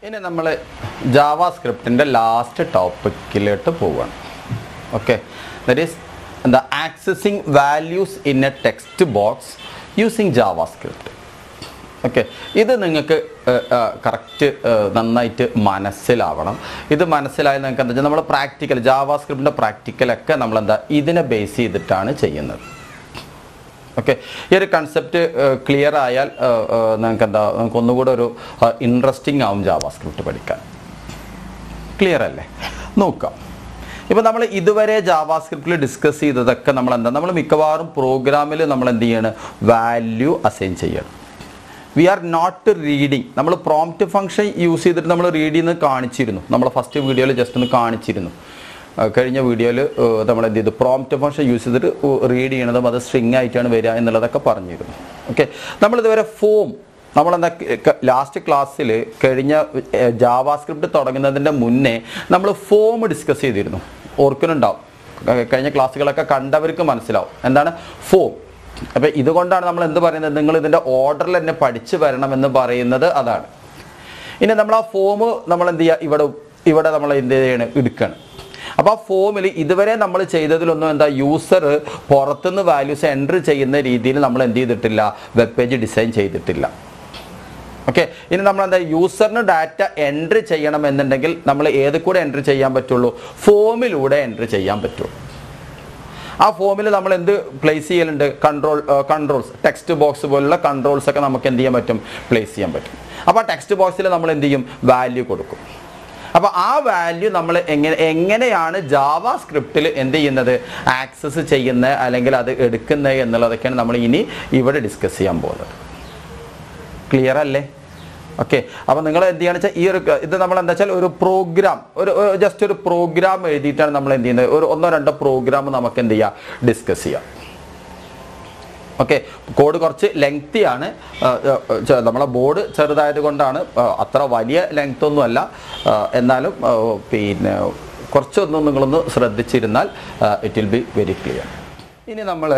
ഇനി നമ്മൾ Java സ്ക്രിപ്റ്റിൻ്റെ last ടോപ്പിക്കിലോട്ട് പോവുകയാണ് ഓക്കെ ദറ്റ് ഈസ് എന്താ accessing values in a text box using JavaScript okay ഇത് നിങ്ങൾക്ക് കറക്റ്റ് നന്നായിട്ട് മനസ്സിലാവണം ഇത് മനസ്സിലായി നിങ്ങൾക്ക് എന്താ വെച്ചാൽ നമ്മൾ പ്രാക്ടിക്കൽ ജാവാ സ്ക്രിപ്റ്റിൻ്റെ പ്രാക്ടിക്കലൊക്കെ നമ്മളെന്താ ഇതിനെ ബേസ് ചെയ്തിട്ടാണ് ചെയ്യുന്നത് ഓക്കെ ഈ ഒരു കൺസെപ്റ്റ് ക്ലിയർ ആയാൽ നിങ്ങൾക്ക് എന്താ നിങ്ങൾക്ക് ഒന്നുകൂടെ ഒരു ഇൻട്രസ്റ്റിംഗ് ആവും ജാവാ സ്ക്രിപ്റ്റ് പഠിക്കാൻ ക്ലിയർ അല്ലേ നോക്കാം ഇപ്പോൾ നമ്മൾ ഇതുവരെ ജാവാ സ്ക്രിപ്റ്റിൽ ഡിസ്കസ് ചെയ്തതൊക്കെ നമ്മൾ എന്താ നമ്മൾ മിക്കവാറും പ്രോഗ്രാമിൽ നമ്മൾ എന്ത് ചെയ്യണം വാല്യൂ അസൈൻ ചെയ്യണം വി ആർ നോട്ട് റീഡിങ് നമ്മൾ പ്രോംപ്റ്റ് ഫംഗ്ഷൻ യൂസ് ചെയ്തിട്ട് നമ്മൾ റീഡ് ചെയ്യുന്നത് കാണിച്ചിരുന്നു നമ്മൾ ഫസ്റ്റ് വീഡിയോയിൽ ജസ്റ്റ് ഒന്ന് കാണിച്ചിരുന്നു ആ, കഴിഞ്ഞ വീഡിയോയിൽ നമ്മൾ എന്ത് ചെയ്തു പ്രോംപ്റ്റ് ഫംഗ്ഷൻ യൂസ് ചെയ്തിട്ട് റീഡ് ചെയ്യണതും അത് സ്ട്രിങ് ആയിട്ടാണ് വരിക എന്നുള്ളതൊക്കെ പറഞ്ഞിരുന്നു ഓക്കെ നമ്മളിതുവരെ ഫോം നമ്മളെന്താ ലാസ്റ്റ് ക്ലാസ്സിൽ കഴിഞ്ഞ ജാവാ സ്ക്രിപ്റ്റ് തുടങ്ങുന്നതിൻ്റെ മുന്നേ നമ്മൾ ഫോം ഡിസ്കസ് ചെയ്തിരുന്നു ഓർക്കുന്നുണ്ടാവും ക- കഴിഞ്ഞ ക്ലാസ്സുകളൊക്കെ കണ്ടവർക്ക് മനസ്സിലാവും എന്താണ് ഫോം അപ്പം ഇതുകൊണ്ടാണ് നമ്മൾ എന്ത് പറയുന്നത് നിങ്ങൾ ഇതിൻ്റെ ഓർഡറിൽ തന്നെ പഠിച്ചു വരണമെന്ന് പറയുന്നത് അതാണ് ഇനി നമ്മൾ ആ ഫോം നമ്മൾ എന്ത് ചെയ്യുക ഇവിടെ ഇവിടെ നമ്മൾ എന്ത് ചെയ്യണം എടുക്കണം അപ്പോൾ ആ ഫോമിൽ ഇതുവരെ നമ്മൾ ചെയ്തതിലൊന്നും എന്താ യൂസർ പുറത്തുനിന്ന് വാല്യൂസ് എൻ്റർ ചെയ്യുന്ന രീതിയിൽ നമ്മൾ എന്ത് ചെയ്തിട്ടില്ല വെബ് പേജ് ഡിസൈൻ ചെയ്തിട്ടില്ല ഓക്കെ ഇനി നമ്മൾ എന്താ യൂസറിന് ഡാറ്റ എൻട്രി ചെയ്യണം എന്നുണ്ടെങ്കിൽ നമ്മൾ ഏത് കൂടെ എൻട്രി ചെയ്യാൻ പറ്റുള്ളൂ ഫോമിലൂടെ എൻട്രി ചെയ്യാൻ പറ്റുള്ളൂ ആ ഫോമിൽ നമ്മൾ എന്ത് പ്ലേസ് ചെയ്യലുണ്ട് കൺട്രോൾ കൺട്രോൾസ് ടെക്സ്റ്റ് ബോക്സ് പോലുള്ള കൺട്രോൾസ് ഒക്കെ നമുക്ക് എന്ത് ചെയ്യാൻ പറ്റും പ്ലേസ് ചെയ്യാൻ പറ്റും അപ്പോൾ ആ ടെക്സ്റ്റ് ബോക്സിൽ നമ്മൾ എന്ത് ചെയ്യും വാല്യൂ കൊടുക്കും അപ്പോൾ ആ വാല്യൂ നമ്മൾ എങ്ങനെ എങ്ങനെയാണ് ജാവ സ്ക്രിപ്റ്റിൽ എന്ത് ചെയ്യുന്നത് ആക്സസ് ചെയ്യുന്നത് അല്ലെങ്കിൽ അത് എടുക്കുന്നത് എന്നുള്ളതൊക്കെയാണ് നമ്മൾ ഇനി ഇവിടെ ഡിസ്കസ് ചെയ്യാൻ പോകുന്നത് ക്ലിയർ അല്ലേ ഓക്കെ അപ്പോൾ നിങ്ങൾ എന്ത് ചെയ്യുകയാണെന്ന് വെച്ചാൽ ഈ ഒരു ക- ഇത് നമ്മൾ എന്താ വെച്ചാൽ ഒരു പ്രോഗ്രാം ഒരു ജസ്റ്റ് ഒരു പ്രോഗ്രാം എഴുതിയിട്ടാണ് നമ്മൾ എന്ത് ചെയ്യുന്നത് ഒരു ഒന്നോ രണ്ടോ പ്രോഗ്രാം നമുക്ക് എന്ത് ചെയ്യാം ഡിസ്കസ് ചെയ്യാം ഓക്കെ കോഡ് കുറച്ച് ലെങ്തി ആണ് ആ, ആ, ചെ- നമ്മളെ ബോർഡ് ചെറുതായത് കൊണ്ടാണ് ആ, അത്ര വലിയ ലെങ്ത് ഒന്നുമല്ല ആ, എന്നാലും ആ, പിന്നെ കുറച്ചൊന്നും നിങ്ങളൊന്ന് ശ്രദ്ധിച്ചിരുന്നാൽ it will be very clear ഇനി നമ്മൾ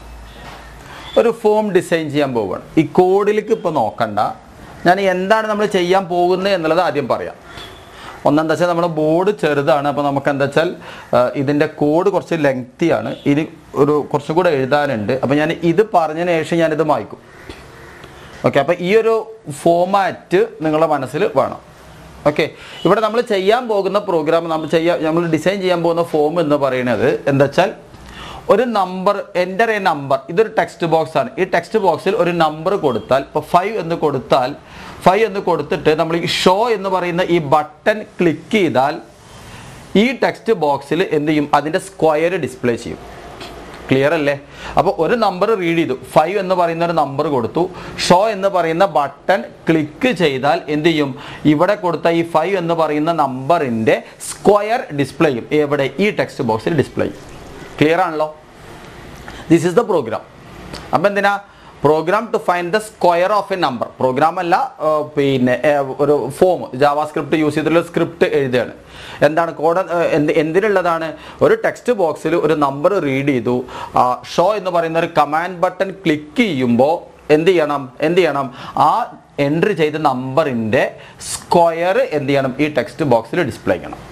ഒരു ഫോം ഡിസൈൻ ചെയ്യാൻ പോവുകയാണ് ഈ കോഡിലേക്ക് ഇപ്പോൾ നോക്കണ്ട ഞാൻ എന്താണ് നമ്മൾ ചെയ്യാൻ പോകുന്നത് എന്നുള്ളത് ആദ്യം പറയാം ഒന്നെന്താ വെച്ചാൽ നമ്മുടെ ബോർഡ് ചെറുതാണ് അപ്പോൾ നമുക്ക് എന്താ വെച്ചാൽ ഇതിൻ്റെ കോഡ് കുറച്ച് ലെങ്തിയാണ് ഇനി ഒരു കുറച്ചും കൂടെ എഴുതാനുണ്ട് അപ്പോൾ ഞാൻ ഇത് പറഞ്ഞതിന് ശേഷം ഞാനിത് വായിക്കും ഓക്കെ അപ്പോൾ ഈ ഒരു ഫോമാറ്റ് നിങ്ങളുടെ മനസ്സിൽ വേണം ഓക്കെ ഇവിടെ നമ്മൾ ചെയ്യാൻ പോകുന്ന പ്രോഗ്രാം നമ്മൾ ചെയ്യാൻ നമ്മൾ ഡിസൈൻ ചെയ്യാൻ പോകുന്ന ഫോം എന്ന് പറയുന്നത് എന്താ വെച്ചാൽ ഒരു നമ്പർ എൻ്റർ എ നമ്പർ ഇതൊരു ടെക്സ്റ്റ് ബോക്സ് ആണ് ഈ ടെക്സ്റ്റ് ബോക്സിൽ ഒരു നമ്പർ കൊടുത്താൽ ഇപ്പോൾ ഫൈവ് എന്ന് കൊടുത്താൽ ഫൈവ് എന്ന് കൊടുത്തിട്ട് നമ്മൾ ഈ ഷോ എന്ന് പറയുന്ന ഈ ബട്ടൺ ക്ലിക്ക് ചെയ്താൽ ഈ ടെക്സ്റ്റ് ബോക്സിൽ എന്ത് ചെയ്യും അതിൻ്റെ സ്ക്വയർ ഡിസ്പ്ലേ ചെയ്യും ക്ലിയർ അല്ലേ അപ്പോൾ ഒരു നമ്പർ റീഡ് ചെയ്തു ഫൈവ് എന്ന് പറയുന്ന ഒരു നമ്പർ കൊടുത്തു ഷോ എന്ന് പറയുന്ന ബട്ടൺ ക്ലിക്ക് ചെയ്താൽ എന്ത് ചെയ്യും ഇവിടെ കൊടുത്ത ഈ ഫൈവ് എന്ന് പറയുന്ന നമ്പറിൻ്റെ സ്ക്വയർ ഡിസ്പ്ലേ ചെയ്യും എവിടെ ഈ ടെക്സ്റ്റ് ബോക്സിൽ ഡിസ്പ്ലേ ചെയ്യും ക്ലിയർ ആണല്ലോ ദിസ് ഇസ് ദ പ്രോഗ്രാം അപ്പം എന്തിനാ program to find the square of a number program അല്ല ആ, പിന്നെ ഏ, ഒരു ഫോം ജാവാ സ്ക്രിപ്റ്റ് യൂസ് ചെയ്തിട്ടുള്ള സ്ക്രിപ്റ്റ് എഴുതുകയാണ് എന്താണ് കോഡ് എന്ത് എന്തിനുള്ളതാണ് ഒരു ടെക്സ്റ്റ് ബോക്സിൽ ഒരു നമ്പർ റീഡ് ചെയ്തു ഷോ എന്ന് പറയുന്ന ഒരു കമാൻഡ് ബട്ടൺ ക്ലിക്ക് ചെയ്യുമ്പോൾ എന്ത് ചെയ്യണം എന്ത് ചെയ്യണം ആ എൻട്രി ചെയ്ത നമ്പറിൻ്റെ സ്ക്വയർ എന്ത് ചെയ്യണം ഈ ടെക്സ്റ്റ് ബോക്സിൽ ഡിസ്പ്ലേ ചെയ്യണം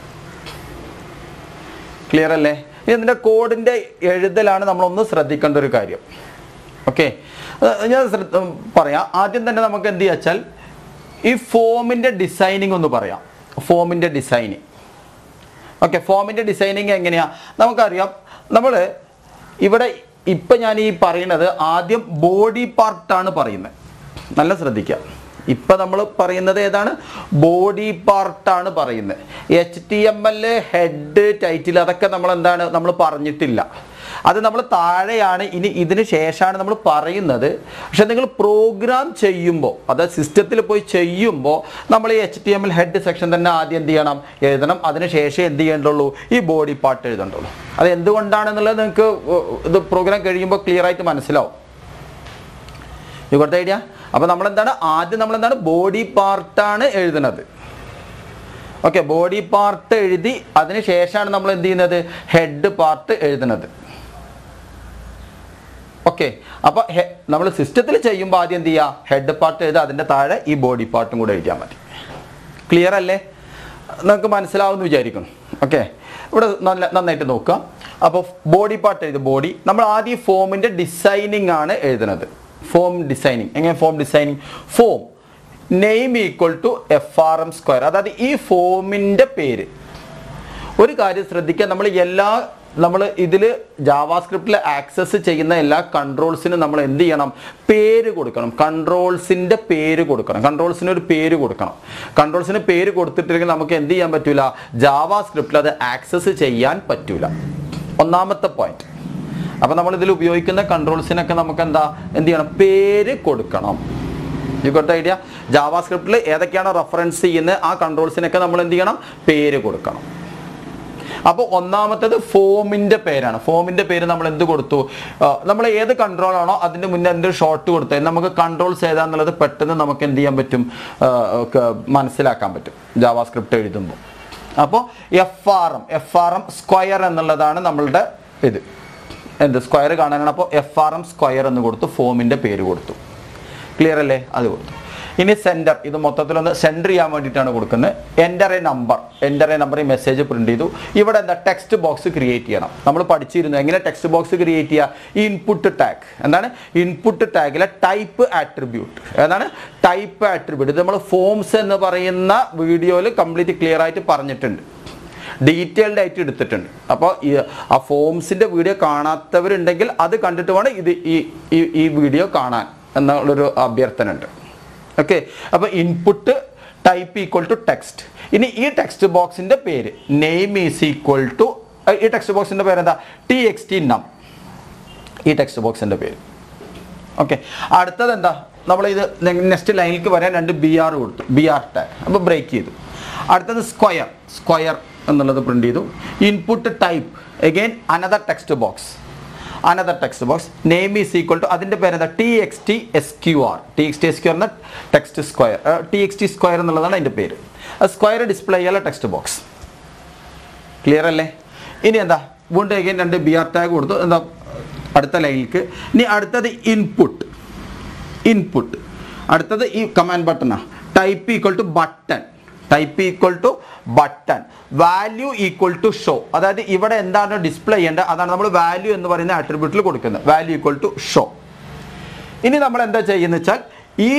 ക്ലിയർ അല്ലേ ഇനി ഇതിൻ്റെ കോഡിൻ്റെ എഴുതലാണ് നമ്മളൊന്ന് ശ്രദ്ധിക്കേണ്ട ഒരു കാര്യം ഓക്കെ ഞാൻ ശ്രദ്ധ ഉം, പറയാം ആദ്യം തന്നെ നമുക്ക് എന്ത് വെച്ചാൽ ഈ ഫോമിൻ്റെ ഡിസൈനിങ് ഒന്ന് പറയാം ഫോമിൻ്റെ ഡിസൈനിങ് ഓക്കെ ഫോമിൻ്റെ ഡിസൈനിങ് എങ്ങനെയാണ് നമുക്കറിയാം നമ്മൾ ഇവിടെ ഇപ്പം ഞാൻ ഈ പറയുന്നത് ആദ്യം ബോഡി പാർട്ടാണ് പറയുന്നത് നല്ല ശ്രദ്ധിക്കുക ഇപ്പം നമ്മൾ പറയുന്നത് ഏതാണ് ബോഡി പാർട്ടാണ് പറയുന്നത് H T M L head title അതൊക്കെ നമ്മൾ എന്താണ് നമ്മൾ പറഞ്ഞിട്ടില്ല അത് നമ്മൾ താഴെയാണ് ഇനി ഇതിന് ശേഷമാണ് നമ്മൾ പറയുന്നത് പക്ഷെ നിങ്ങൾ പ്രോഗ്രാം ചെയ്യുമ്പോൾ അതായത് സിസ്റ്റത്തിൽ പോയി ചെയ്യുമ്പോൾ നമ്മൾ ഈ H T M L head section തന്നെ ആദ്യം എന്ത് ചെയ്യണം എഴുതണം അതിന് ശേഷം എന്ത് ചെയ്യേണ്ടുള്ളൂ ഈ ബോഡി പാർട്ട് എഴുതണ്ടുള്ളൂ അത് എന്തുകൊണ്ടാണെന്നുള്ളത് നിങ്ങൾക്ക് ഇത് പ്രോഗ്രാം കഴിയുമ്പോൾ ക്ലിയർ ആയിട്ട് മനസ്സിലാവും യു ഗോട്ട് ഐഡിയ അപ്പോൾ നമ്മളെന്താണ് ആദ്യം നമ്മളെന്താണ് ബോഡി പാർട്ടാണ് എഴുതുന്നത് ഓക്കെ ബോഡി പാർട്ട് എഴുതി അതിന് ശേഷമാണ് നമ്മൾ എന്ത് ചെയ്യുന്നത് ഹെഡ് പാർട്ട് എഴുതുന്നത് ഓക്കെ അപ്പോൾ നമ്മൾ സിസ്റ്റത്തിൽ ചെയ്യുമ്പോൾ ആദ്യം എന്ത് ചെയ്യുക ഹെഡ് പാർട്ട് എഴുതുക അതിൻ്റെ താഴെ ഈ ബോഡി പാർട്ടും കൂടെ എഴുതിയാൽ മതി ക്ലിയർ അല്ലേ നിങ്ങൾക്ക് മനസ്സിലാവുമെന്ന് വിചാരിക്കുന്നു ഓക്കെ ഇവിടെ നല്ല നന്നായിട്ട് നോക്കുക അപ്പോൾ ബോഡി പാർട്ട് എഴുതി ബോഡി നമ്മൾ ആദ്യം ഫോമിൻ്റെ ഡിസൈനിങ് ആണ് എഴുതുന്നത് ഫോം ഡിസൈനിങ് എങ്ങനെ form designing form name equal to F R M square അതായത് ഈ ഫോമിൻ്റെ പേര് ഒരു കാര്യം ശ്രദ്ധിക്കുക നമ്മൾ എല്ലാ നമ്മൾ ഇതിൽ ജാവാസ്ക്രിപ്റ്റിൽ ആക്സസ് ചെയ്യുന്ന എല്ലാ കൺട്രോൾസിനും നമ്മൾ എന്ത് ചെയ്യണം പേര് കൊടുക്കണം കൺട്രോൾസിൻ്റെ പേര് കൊടുക്കണം കൺട്രോൾസിന് ഒരു പേര് കൊടുക്കണം കൺട്രോൾസിന് പേര് കൊടുത്തിട്ടില്ലെങ്കിൽ നമുക്ക് എന്ത് ചെയ്യാൻ പറ്റൂല ജാവാസ്ക്രിപ്റ്റിൽ അത് ആക്സസ് ചെയ്യാൻ പറ്റൂല ഒന്നാമത്തെ പോയിന്റ് അപ്പോൾ നമ്മൾ ഇതിൽ ഉപയോഗിക്കുന്ന കൺട്രോൾസിനൊക്കെ നമുക്ക് എന്താ എന്ത് ചെയ്യണം പേര് കൊടുക്കണം യു ഗോട്ട് ഐഡിയ ജാവാസ്ക്രിപ്റ്റിൽ ഏതൊക്കെയാണോ റെഫറൻസ് ചെയ്യുന്നത് ആ കൺട്രോൾസിനൊക്കെ നമ്മൾ എന്ത് ചെയ്യണം പേര് കൊടുക്കണം അപ്പോൾ ഒന്നാമത്തേത് ഫോമിൻ്റെ പേരാണ് ഫോമിൻ്റെ പേര് നമ്മൾ എന്ത് കൊടുത്തു നമ്മൾ ഏത് കൺട്രോൾ ആണോ അതിൻ്റെ മുന്നേ എന്ത് ഷോർട്ട് കൊടുത്തത് നമുക്ക് കൺട്രോൾസ് ഏതാന്നുള്ളത് പെട്ടെന്ന് നമുക്ക് എന്ത് ചെയ്യാൻ പറ്റും ആ, ഒക്കെ മനസ്സിലാക്കാൻ പറ്റും ജാവാസ്ക്രിപ്റ്റ് എഴുതുമ്പോൾ അപ്പോൾ F R M F R M square എന്നുള്ളതാണ് നമ്മളുടെ ഇത് എന്ത് സ്ക്വയർ കാണാനാണ് അപ്പോൾ എഫ് ആർ എം സ്ക്വയർ എന്ന് കൊടുത്തു ഫോമിൻ്റെ പേര് കൊടുത്തു ക്ലിയർ അല്ലേ അത് കൊടുത്തു ഇനി സെൻറ്റർ ഇത് മൊത്തത്തിലൊന്ന് സെൻറ്റർ ചെയ്യാൻ വേണ്ടിയിട്ടാണ് കൊടുക്കുന്നത് enter a number enter a number ഈ മെസ്സേജ് പ്രിന്റ് ചെയ്തു ഇവിടെ എന്താ ടെക്സ്റ്റ് ബോക്സ് ക്രിയേറ്റ് ചെയ്യണം നമ്മൾ പഠിച്ചിരുന്നു എങ്ങനെ ടെക്സ്റ്റ് ബോക്സ് ക്രിയേറ്റ് ചെയ്യുക ഇൻപുട്ട് ടാഗ് എന്താണ് ഇൻപുട്ട് ടാഗിലെ ടൈപ്പ് ആട്രിബ്യൂട്ട് എന്താണ് ടൈപ്പ് ആട്രിബ്യൂട്ട് ഇത് നമ്മൾ ഫോംസ് എന്ന് പറയുന്ന വീഡിയോയിൽ കംപ്ലീറ്റ് ക്ലിയർ ആയിട്ട് പറഞ്ഞിട്ടുണ്ട് ഡീറ്റെയിൽഡ് ആയിട്ട് എടുത്തിട്ടുണ്ട് അപ്പോൾ ഈ ആ ഫോംസിൻ്റെ വീഡിയോ കാണാത്തവരുണ്ടെങ്കിൽ അത് കണ്ടിട്ട് വേണം ഇത് ഈ ഈ- ഈ വീഡിയോ കാണാൻ എന്നുള്ളൊരു അഭ്യർത്ഥന ഉണ്ട് ഓക്കെ അപ്പോൾ input type equal to text ഇനി ഈ ടെക്സ്റ്റ് ബോക്സിൻ്റെ പേര് നെയിം ഈസ് ഈക്വൽ ടു ഈ ടെക്സ്റ്റ് ബോക്സിൻ്റെ പേര് എന്താ ടി എക്സ് ടി നം ഈ ടെക്സ്റ്റ് ബോക്സിൻ്റെ പേര് ഓക്കെ അടുത്തത് എന്താ നമ്മൾ ഇത് നെക്സ്റ്റ് ലൈനിലേക്ക് വരാൻ രണ്ട് ബി ആർ കൊടുത്തു ബി ആർ ടാഗ് അപ്പോൾ ബ്രേക്ക് ചെയ്തു അടുത്തത് സ്ക്വയർ സ്ക്വയർ എന്നുള്ളത് പ്രിന്റ് ചെയ്തു input type again another text box another text box name is equal to അതിൻ്റെ പേര് എന്താ T X T S Q R T X T S Q R എന്ന text square T X T square എന്നുള്ളതാണ് അതിൻ്റെ പേര് square display ചെയ്യാനുള്ള text box clear അല്ലേ ഇനി എന്താ വീണ്ടും അഗൈൻ രണ്ട് ബി ആർ ടാഗ് കൊടുത്തു എന്താ അടുത്ത ലൈനിലേക്ക് ഇനി അടുത്തത് ഇൻപുട്ട് ഇൻപുട്ട് അടുത്തത് ഈ കമാൻഡ് ബട്ടണാ type equal to button type equal to button value equal to show അതായത് ഇവിടെ എന്താണ് ഡിസ്പ്ലേ ചെയ്യേണ്ടത് അതാണ് നമ്മൾ വാല്യൂ എന്ന് പറയുന്ന ആട്രിബ്യൂട്ടിൽ കൊടുക്കുന്നത് വാല്യൂ ഈക്വൽ ടു ഷോ ഇനി നമ്മൾ എന്താ ചെയ്യുന്നത് വെച്ചാൽ ഈ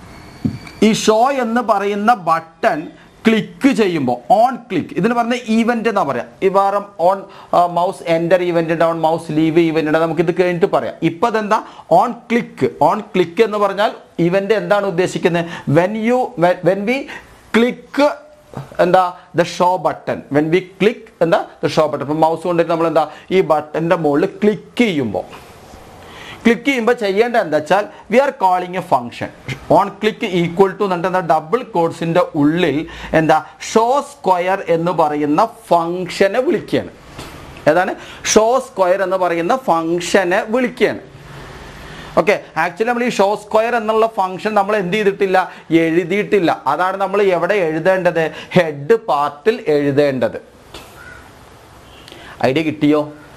ഈ ഷോ എന്ന് പറയുന്ന ബട്ടൺ ക്ലിക്ക് ചെയ്യുമ്പോൾ ഓൺ ക്ലിക്ക് ഇതിന് പറഞ്ഞ ഈവന്റ് എന്നാ പറയാം ഈ വേറെ ഓൺ മൗസ് എൻ്റർ ഈവന്റ് ഉണ്ട് ഓൺ മൗസ് ലീവ് ഈവന്റ് ഉണ്ട് നമുക്ക് ഇത് കഴിഞ്ഞിട്ട് പറയാം ഇപ്പം അതെന്താ ഓൺ ക്ലിക്ക് ഓൺ ക്ലിക്ക് എന്ന് പറഞ്ഞാൽ ഇവന്റ് എന്താണ് ഉദ്ദേശിക്കുന്നത് when you when we click എന്താ the show button when we click എന്താ ദ ഷോ ബട്ടൺ ഇപ്പം മൗസ് കൊണ്ടിട്ട് നമ്മൾ എന്താ ഈ ബട്ടൻ്റെ മുകളിൽ ക്ലിക്ക് ചെയ്യുമ്പോൾ ക്ലിക്ക് ചെയ്യുമ്പോൾ ചെയ്യേണ്ട എന്താ വെച്ചാൽ we are calling a function on click equal to എന്നിട്ട് എന്താ ഡബിൾ കോഡ്സിൻ്റെ ഉള്ളിൽ എന്താ ഷോ സ്ക്വയർ എന്ന് പറയുന്ന ഫംഗ്ഷനെ വിളിക്കുകയാണ് ഏതാണ് ഷോ സ്ക്വയർ എന്ന് പറയുന്ന ഫംഗ്ഷനെ വിളിക്കുകയാണ് ഓക്കെ ആക്ച്വലി നമ്മൾ ഈ ഷോ സ്ക്വയർ എന്നുള്ള ഫംഗ്ഷൻ നമ്മൾ എന്ത് ചെയ്തിട്ടില്ല എഴുതിയിട്ടില്ല അതാണ് നമ്മൾ എവിടെ എഴുതേണ്ടത് ഹെഡ് പാർട്ടിൽ എഴുതേണ്ടത് ഐഡിയ കിട്ടിയോ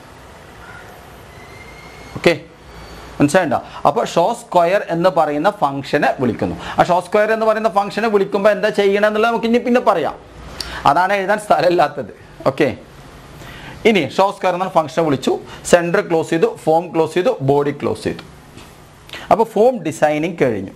ഓക്കെ മനസ്സിലായിട്ടോ അപ്പോൾ ഷോ സ്ക്വയർ എന്ന് പറയുന്ന ഫംഗ്ഷനെ വിളിക്കുന്നു ആ ഷോ സ്ക്വയർ എന്ന് പറയുന്ന ഫംഗ്ഷനെ വിളിക്കുമ്പോൾ എന്താ ചെയ്യണം എന്നുള്ളത് നമുക്ക് ഇനി പിന്നെ പറയാം അതാണ് എഴുതാൻ സ്ഥലമില്ലാത്തത് ഓക്കെ ഇനി ഷോ സ്ക്വയർ എന്ന ഫംഗ്ഷനെ വിളിച്ചു സെൻറ്റർ ക്ലോസ് ചെയ്തു ഫോം ക്ലോസ് ചെയ്തു ബോഡി ക്ലോസ് ചെയ്തു അപ്പോൾ ഫോം ഡിസൈനിങ് കഴിഞ്ഞു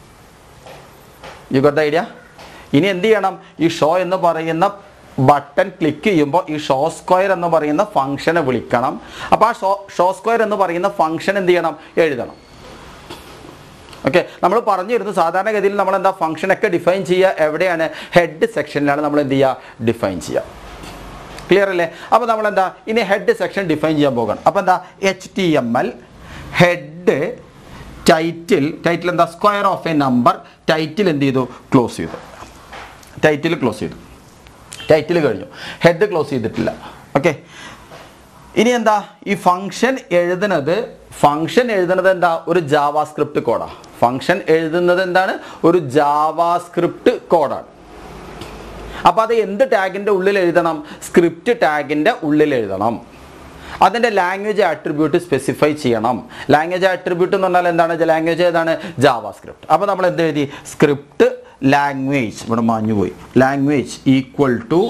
യു ഗോട്ട് ദ ഐഡിയ ഇനി എന്ത് ചെയ്യണം ഈ ഷോ എന്ന് പറയുന്ന ബട്ടൺ ക്ലിക്ക് ചെയ്യുമ്പോൾ ഈ ഷോ സ്ക്വയർ എന്ന് പറയുന്ന ഫംഗ്ഷനെ വിളിക്കണം അപ്പോൾ ആ ഷോ ഷോ സ്ക്വയർ എന്ന് പറയുന്ന ഫംഗ്ഷൻ എന്ത് ചെയ്യണം എഴുതണം ഓക്കെ നമ്മൾ പറഞ്ഞു വരുന്നത് സാധാരണഗതിയിൽ നമ്മൾ എന്താ ഫംഗ്ഷനൊക്കെ ഡിഫൈൻ ചെയ്യുക എവിടെയാണ് ഹെഡ് സെക്ഷനിലാണ് നമ്മൾ എന്ത് ചെയ്യുക ഡിഫൈൻ ചെയ്യുക ക്ലിയർ അല്ലേ അപ്പോൾ നമ്മൾ എന്താ ഇനി ഹെഡ് സെക്ഷൻ ഡിഫൈൻ ചെയ്യാൻ പോകണം അപ്പോൾ എന്താ H T M L head title title എന്താ square of a number title എന്ത് ചെയ്തു ക്ലോസ് ചെയ്തു ടൈറ്റിൽ ക്ലോസ് ചെയ്തു ടൈറ്റിൽ കഴിഞ്ഞു ഹെഡ് ക്ലോസ് ചെയ്തിട്ടില്ല ഓക്കെ ഇനി എന്താ ഈ ഫംഗ്ഷൻ എഴുതുന്നത് ഫംഗ്ഷൻ എഴുതുന്നത് എന്താ ഒരു ജാവാസ്ക്രിപ്റ്റ് കോഡാണ് ഫംഗ്ഷൻ എഴുതുന്നത് എന്താണ് ഒരു ജാവാസ്ക്രിപ്റ്റ് കോഡാണ് അപ്പോൾ അത് എന്ത് ടാഗിൻ്റെ ഉള്ളിൽ എഴുതണം സ്ക്രിപ്റ്റ് ടാഗിൻ്റെ ഉള്ളിൽ എഴുതണം അതിൻ്റെ ലാംഗ്വേജ് ആട്രിബ്യൂട്ട് സ്പെസിഫൈ ചെയ്യണം ലാംഗ്വേജ് ആട്രിബ്യൂട്ട് എന്ന് പറഞ്ഞാൽ എന്താണ് ലാംഗ്വേജ് ഏതാണ് ജാവാ സ്ക്രിപ്റ്റ് അപ്പോൾ നമ്മൾ എന്ത് എഴുതി സ്ക്രിപ്റ്റ് ലാംഗ്വേജ് ഇവിടെ മാഞ്ഞു പോയി language equal to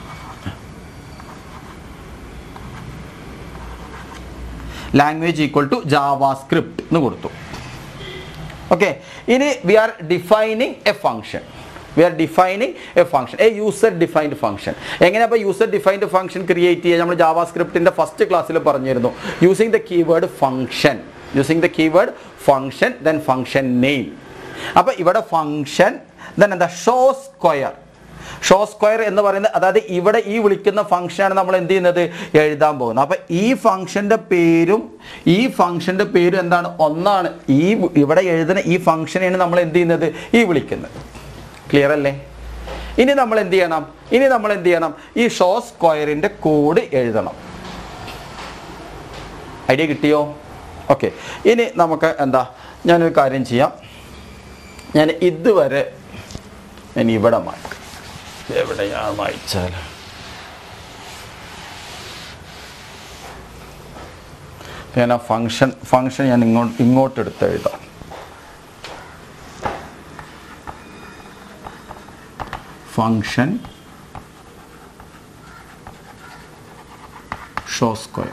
language equal to JavaScript എന്ന് കൊടുത്തു ഓക്കെ ഇനി we are defining a function we are defining a function a user defined function എങ്ങനെ അപ്പോൾ യൂസർ ഡിഫൈൻഡ് ഫംഗ്ഷൻ ക്രിയേറ്റ് ചെയ്യുക നമ്മൾ ജാവാസ്ക്രിപ്റ്റിൻ്റെ ഫസ്റ്റ് ക്ലാസ്സിൽ പറഞ്ഞിരുന്നു using the keyword function using the keyword function then function name അപ്പോൾ ഇവിടെ function then എന്താ show square show square എന്ന് പറയുന്നത് അതായത് ഇവിടെ ഈ വിളിക്കുന്ന ഫംഗ്ഷനാണ് നമ്മൾ എന്ത് ചെയ്യുന്നത് എഴുതാൻ പോകുന്നത് അപ്പം ഈ ഫംഗ്ഷൻ്റെ പേരും ഈ ഫംഗ്ഷൻ്റെ പേരും എന്താണ് ഒന്നാണ് ഈ ഇവിടെ എഴുതുന്ന ഈ ഫംഗ്ഷനെയാണ് നമ്മൾ എന്ത് ചെയ്യുന്നത് ഈ വിളിക്കുന്നത് ക്ലിയർ അല്ലേ ഇനി നമ്മൾ എന്ത് ചെയ്യണം ഇനി നമ്മൾ എന്ത് ചെയ്യണം ഈ ഷോ സ്ക്വയറിൻ്റെ കോഡ് എഴുതണം ഐഡിയ കിട്ടിയോ ഓക്കെ ഇനി നമുക്ക് എന്താ ഞാനൊരു കാര്യം ചെയ്യാം ഞാൻ ഇതുവരെ ഞാൻ ഇവിടെ മാറ്റി എവിടെ ഞാൻ വായിച്ചാൽ ഞാൻ ആ ഫങ്ഷൻ ഫങ്ഷൻ ഞാൻ ഇങ്ങോട്ട് ഇങ്ങോട്ട് എടുത്ത് എഴുതാം function show square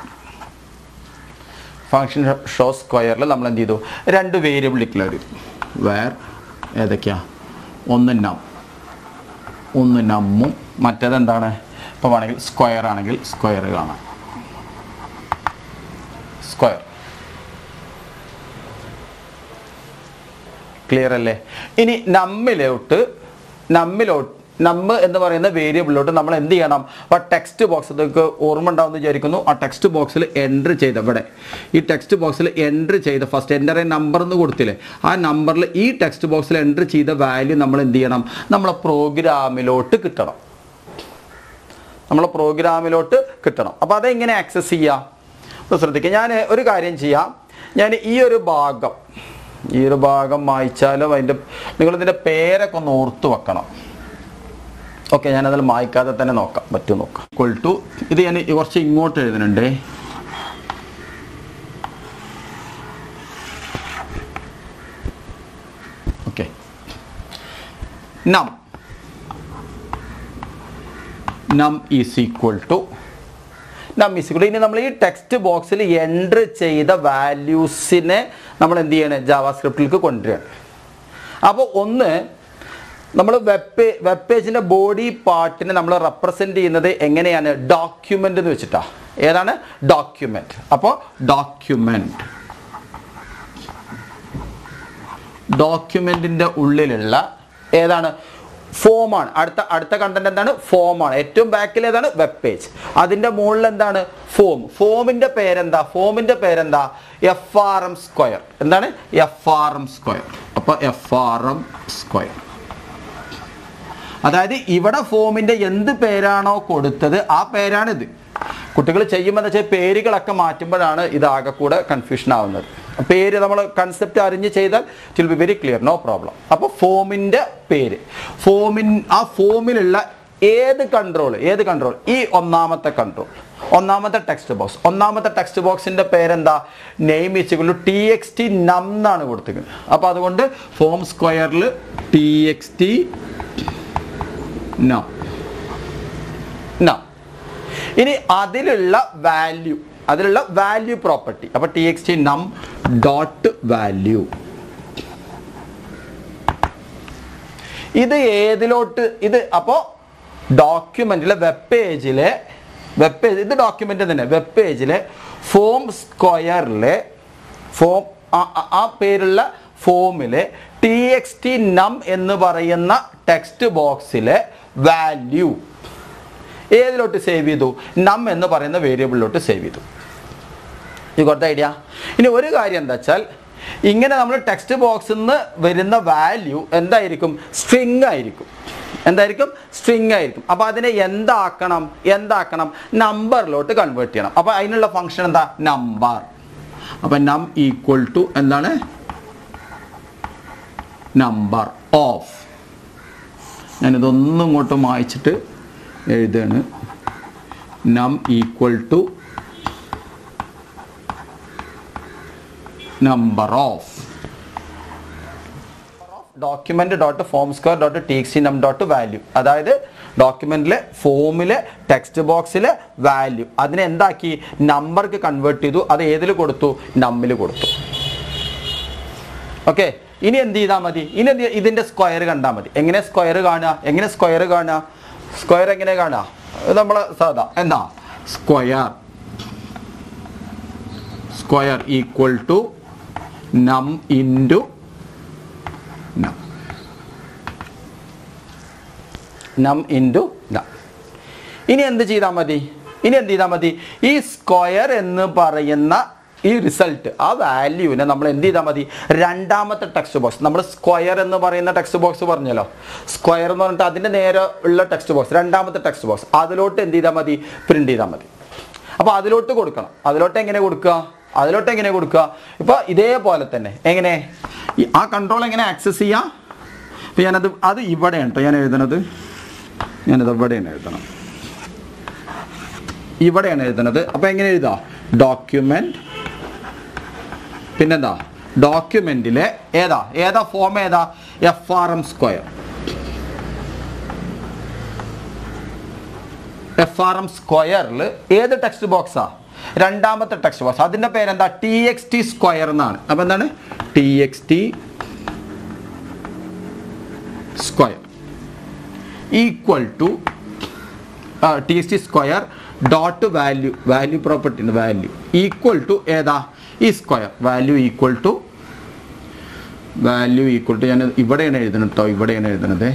function show സ്ക്വയറിൽ നമ്മൾ എന്ത് ചെയ്തു രണ്ട് വേരിയബിൾ ഡിക്ലെയർ ചെയ്തു വേർ ഏതൊക്കെയാ ഒന്ന് നം ഒന്ന് നമ്മും മറ്റേത് എന്താണ് ഇപ്പോൾ വേണമെങ്കിൽ സ്ക്വയർ ആണെങ്കിൽ സ്ക്വയർ കാണാം സ്ക്വയർ ക്ലിയർ അല്ലേ ഇനി നമ്മിലോട്ട് നമ്മിലോട്ട് നമ്മ് എന്ന് പറയുന്ന വേരിയബിളിലോട്ട് നമ്മൾ എന്ത് ചെയ്യണം ആ ടെക്സ്റ്റ് ബോക്സ് നിങ്ങൾക്ക് ഓർമ്മ ഉണ്ടാവുമെന്ന് വിചാരിക്കുന്നു ആ ടെക്സ്റ്റ് ബോക്സിൽ എൻട്രി ചെയ്ത ഇവിടെ ഈ ടെക്സ്റ്റ് ബോക്സിൽ എൻട്രി ചെയ്ത ഫസ്റ്റ് എൻ്റർ എ നമ്പർ എന്ന് കൊടുത്തില്ലേ ആ നമ്പറിൽ ഈ ടെക്സ്റ്റ് ബോക്സിൽ എൻട്രി ചെയ്ത വാല്യൂ നമ്മൾ എന്ത് ചെയ്യണം നമ്മളെ പ്രോഗ്രാമിലോട്ട് കിട്ടണം നമ്മളെ പ്രോഗ്രാമിലോട്ട് കിട്ടണം അപ്പോൾ അതെങ്ങനെ ആക്സസ് ചെയ്യാം അപ്പോൾ ശ്രദ്ധിക്കുക ഞാൻ ഒരു കാര്യം ചെയ്യാം ഞാൻ ഈ ഒരു ഭാഗം ഈ ഒരു ഭാഗം വായിച്ചാലും അതിൻ്റെ നിങ്ങളിതിൻ്റെ പേരൊക്കെ ഒന്ന് ഓർത്ത് വെക്കണം ഓക്കെ ഞാനതിൽ മായ്ക്കാതെ തന്നെ നോക്കാം പറ്റും നോക്കാം ഇക്വൽ ടു ഇത് ഞാൻ കുറച്ച് ഇങ്ങോട്ട് എഴുതുന്നുണ്ടേ okay num num is equal to num is equal ഇനി നമ്മൾ ഈ ടെക്സ്റ്റ് ബോക്സിൽ എൻട്രി ചെയ്ത വാല്യൂസിനെ നമ്മൾ എന്ത് ചെയ്യണം ജാവാസ്ക്രിപ്റ്റിലേക്ക് കൊണ്ടുവരികയാണ് അപ്പോൾ ഒന്ന് നമ്മൾ വെബ് പേ വെബ് പേജിൻ്റെ ബോഡി പാർട്ടിനെ നമ്മൾ റെപ്രസെൻ്റ് ചെയ്യുന്നത് എങ്ങനെയാണ് ഡോക്യുമെൻ്റ് എന്ന് വെച്ചിട്ടാ ഏതാണ് ഡോക്യുമെൻ്റ് അപ്പോൾ ഡോക്യുമെൻ്റ് ഡോക്യുമെൻറ്റിൻ്റെ ഉള്ളിലുള്ള ഏതാണ് ഫോമാണ് അടുത്ത അടുത്ത കണ്ടന്റ് എന്താണ് ഫോമാണ് ഏറ്റവും ബാക്കിൽ ഏതാണ് വെബ് പേജ് അതിൻ്റെ മുകളിൽ എന്താണ് ഫോം ഫോമിൻ്റെ പേരെന്താ ഫോമിൻ്റെ പേരെന്താ എഫ് ആർ എം സ്ക്വയർ എന്താണ് എഫ് ആർ എം സ്ക്വയർ അപ്പോൾ എഫ് ആർ എം സ്ക്വയർ അതായത് ഇവിടെ ഫോമിൻ്റെ എന്ത് പേരാണോ കൊടുത്തത് ആ പേരാണിത് കുട്ടികൾ ചെയ്യുമ്പോൾ എന്താ വെച്ചാൽ പേരുകളൊക്കെ മാറ്റുമ്പോഴാണ് ഇത് ആകെ കൂടെ കൺഫ്യൂഷൻ ആവുന്നത് പേര് നമ്മൾ കൺസെപ്റ്റ് അറിഞ്ഞ് ചെയ്താൽ it will be very clear no problem അപ്പോൾ ഫോമിൻ്റെ പേര് ഫോമിൻ ആ ഫോമിലുള്ള ഏത് കൺട്രോൾ ഏത് കൺട്രോൾ ഈ ഒന്നാമത്തെ കൺട്രോൾ ഒന്നാമത്തെ ടെക്സ്റ്റ് ബോക്സ് ഒന്നാമത്തെ ടെക്സ്റ്റ് ബോക്സിന്റെ പേരെന്താ നെയിം ഇച്ചുകൾ ടി എക്സ് ടി നം എന്നാണ് കൊടുത്തിരിക്കുന്നത് അപ്പോൾ അതുകൊണ്ട് ഫോം സ്ക്വയറിൽ ടി എക്സ് ടി നം നം ഇനി അതിലുള്ള വാല്യൂ അതിലുള്ള വാല്യൂ പ്രോപ്പർട്ടി അപ്പോൾ T X T num dot value ഇത് ഏതിലോട്ട് ഇത് അപ്പോൾ ഡോക്യുമെൻറ്റിലെ വെബ് പേജിലെ വെബ് പേജ് ഇത് ഡോക്യുമെൻ്റ് തന്നെ വെബ് പേജിലെ ഫോം സ്ക്വയറിലെ ഫോം ആ പേരുള്ള ഫോമിലെ ടി എക്സ് ടി നം എന്ന് പറയുന്ന ടെക്സ്റ്റ് ബോക്സിലെ വാല്യൂ ഏതിലോട്ട് സേവ് ചെയ്തു നം എന്ന് പറയുന്ന വേരിയബിളിലോട്ട് സേവ് ചെയ്തു ഇത് കൊടുത്ത ഐഡിയ ഇനി ഒരു കാര്യം എന്താ വെച്ചാൽ ഇങ്ങനെ നമ്മൾ ടെക്സ്റ്റ് ബോക്സിൽ നിന്ന് വരുന്ന വാല്യൂ എന്തായിരിക്കും സ്ട്രിങ് ആയിരിക്കും എന്തായിരിക്കും സ്ട്രിങ് ആയിരിക്കും അപ്പോൾ അതിനെ എന്താക്കണം എന്താക്കണം നമ്പറിലോട്ട് കൺവേർട്ട് ചെയ്യണം അപ്പോൾ അതിനുള്ള ഫംഗ്ഷൻ എന്താ നമ്പർ അപ്പം നം ഈക്വൽ ടു എന്താണ് നമ്പർ ഓഫ് ഞാനിതൊന്നും ഇങ്ങോട്ട് മായ്ച്ചിട്ട് എഴുതാണ് num equal to number of document dot form square dot T X num dot value അതായത് ഡോക്യുമെന്റിലെ ഫോമിലെ ടെക്സ്റ്റ് ബോക്സിലെ വാല്യൂ അതിനെ എന്താക്കി നമ്പർക്ക് കൺവേർട്ട് ചെയ്തു അത് ഏതിൽ കൊടുത്തു നമ്മിൽ കൊടുത്തു ഓക്കെ ഇനി എന്ത് ചെയ്താൽ മതി ഇനി എന്ത് ചെയ്യ- ഇതിന്റെ സ്ക്വയർ കണ്ടാൽ മതി എങ്ങനെ സ്ക്വയർ കാണുക എങ്ങനെ സ്ക്വയർ കാണുക സ്ക്വയർ എങ്ങനെ കാണുക ഇത് നമ്മളെ സാധാ എന്താ square square equal to num into num num into നം ഇനി എന്ത് ചെയ്താൽ മതി ഇനി എന്ത് ചെയ്താൽ മതി ഈ സ്ക്വയർ എന്ന് പറയുന്ന ഈ റിസൾട്ട് ആ വാല്യൂവിനെ നമ്മൾ എന്ത് ചെയ്താൽ മതി രണ്ടാമത്തെ ടെക്സ്റ്റ് ബോക്സ് നമ്മൾ സ്ക്വയർ എന്ന് പറയുന്ന ടെക്സ്റ്റ് ബോക്സ് പറഞ്ഞല്ലോ സ്ക്വയർ എന്ന് പറഞ്ഞിട്ട് അതിൻ്റെ നേരെ ഉള്ള ടെക്സ്റ്റ് ബോക്സ് രണ്ടാമത്തെ ടെക്സ്റ്റ് ബോക്സ് അതിലോട്ട് എന്ത് ചെയ്താൽ മതി പ്രിന്റ് ചെയ്താൽ മതി അപ്പോൾ അതിലോട്ട് കൊടുക്കണം അതിലോട്ട് എങ്ങനെ കൊടുക്കുക അതിലോട്ട് എങ്ങനെ കൊടുക്കുക ഇപ്പോൾ ഇതേപോലെ തന്നെ എങ്ങനെ ഈ- ആ കൺട്രോൾ എങ്ങനെ ആക്സസ് ചെയ്യാം അപ്പോൾ ഞാനത് അത് ഇവിടെയാണ് കേട്ടോ ഞാൻ എഴുതണത് ഞാനത് ഇവിടെയാണ് എഴുതണം ഇവിടെയാണ് എഴുതുന്നത് അപ്പോൾ എങ്ങനെ എഴുതാം ഡോക്യുമെന്റ് പിന്നെന്താ ഡോക്യുമെന്റിലെ ഏതാ ഏതാ ഫോം ഏതാ F R M square F R M സ്ക്വയറിൽ ഏത് ടെക്സ്റ്റ് ബോക്സാ രണ്ടാമത്തെ ടെക്സ്റ്റ് ബോക്സ് അതിന്റെ പേരെന്താ ടി എക്സ് ടി സ്ക്വയർ എന്നാണ് അപ്പൊ എന്താണ് T X T square equal to T S T square dot value value property value equal to ഏതാ ഈ square value equal to value equal to ഞാൻ ഇവിടെയാണ് എഴുതുന്നത് കേട്ടോ ഇവിടെയാണ് എഴുതുന്നത്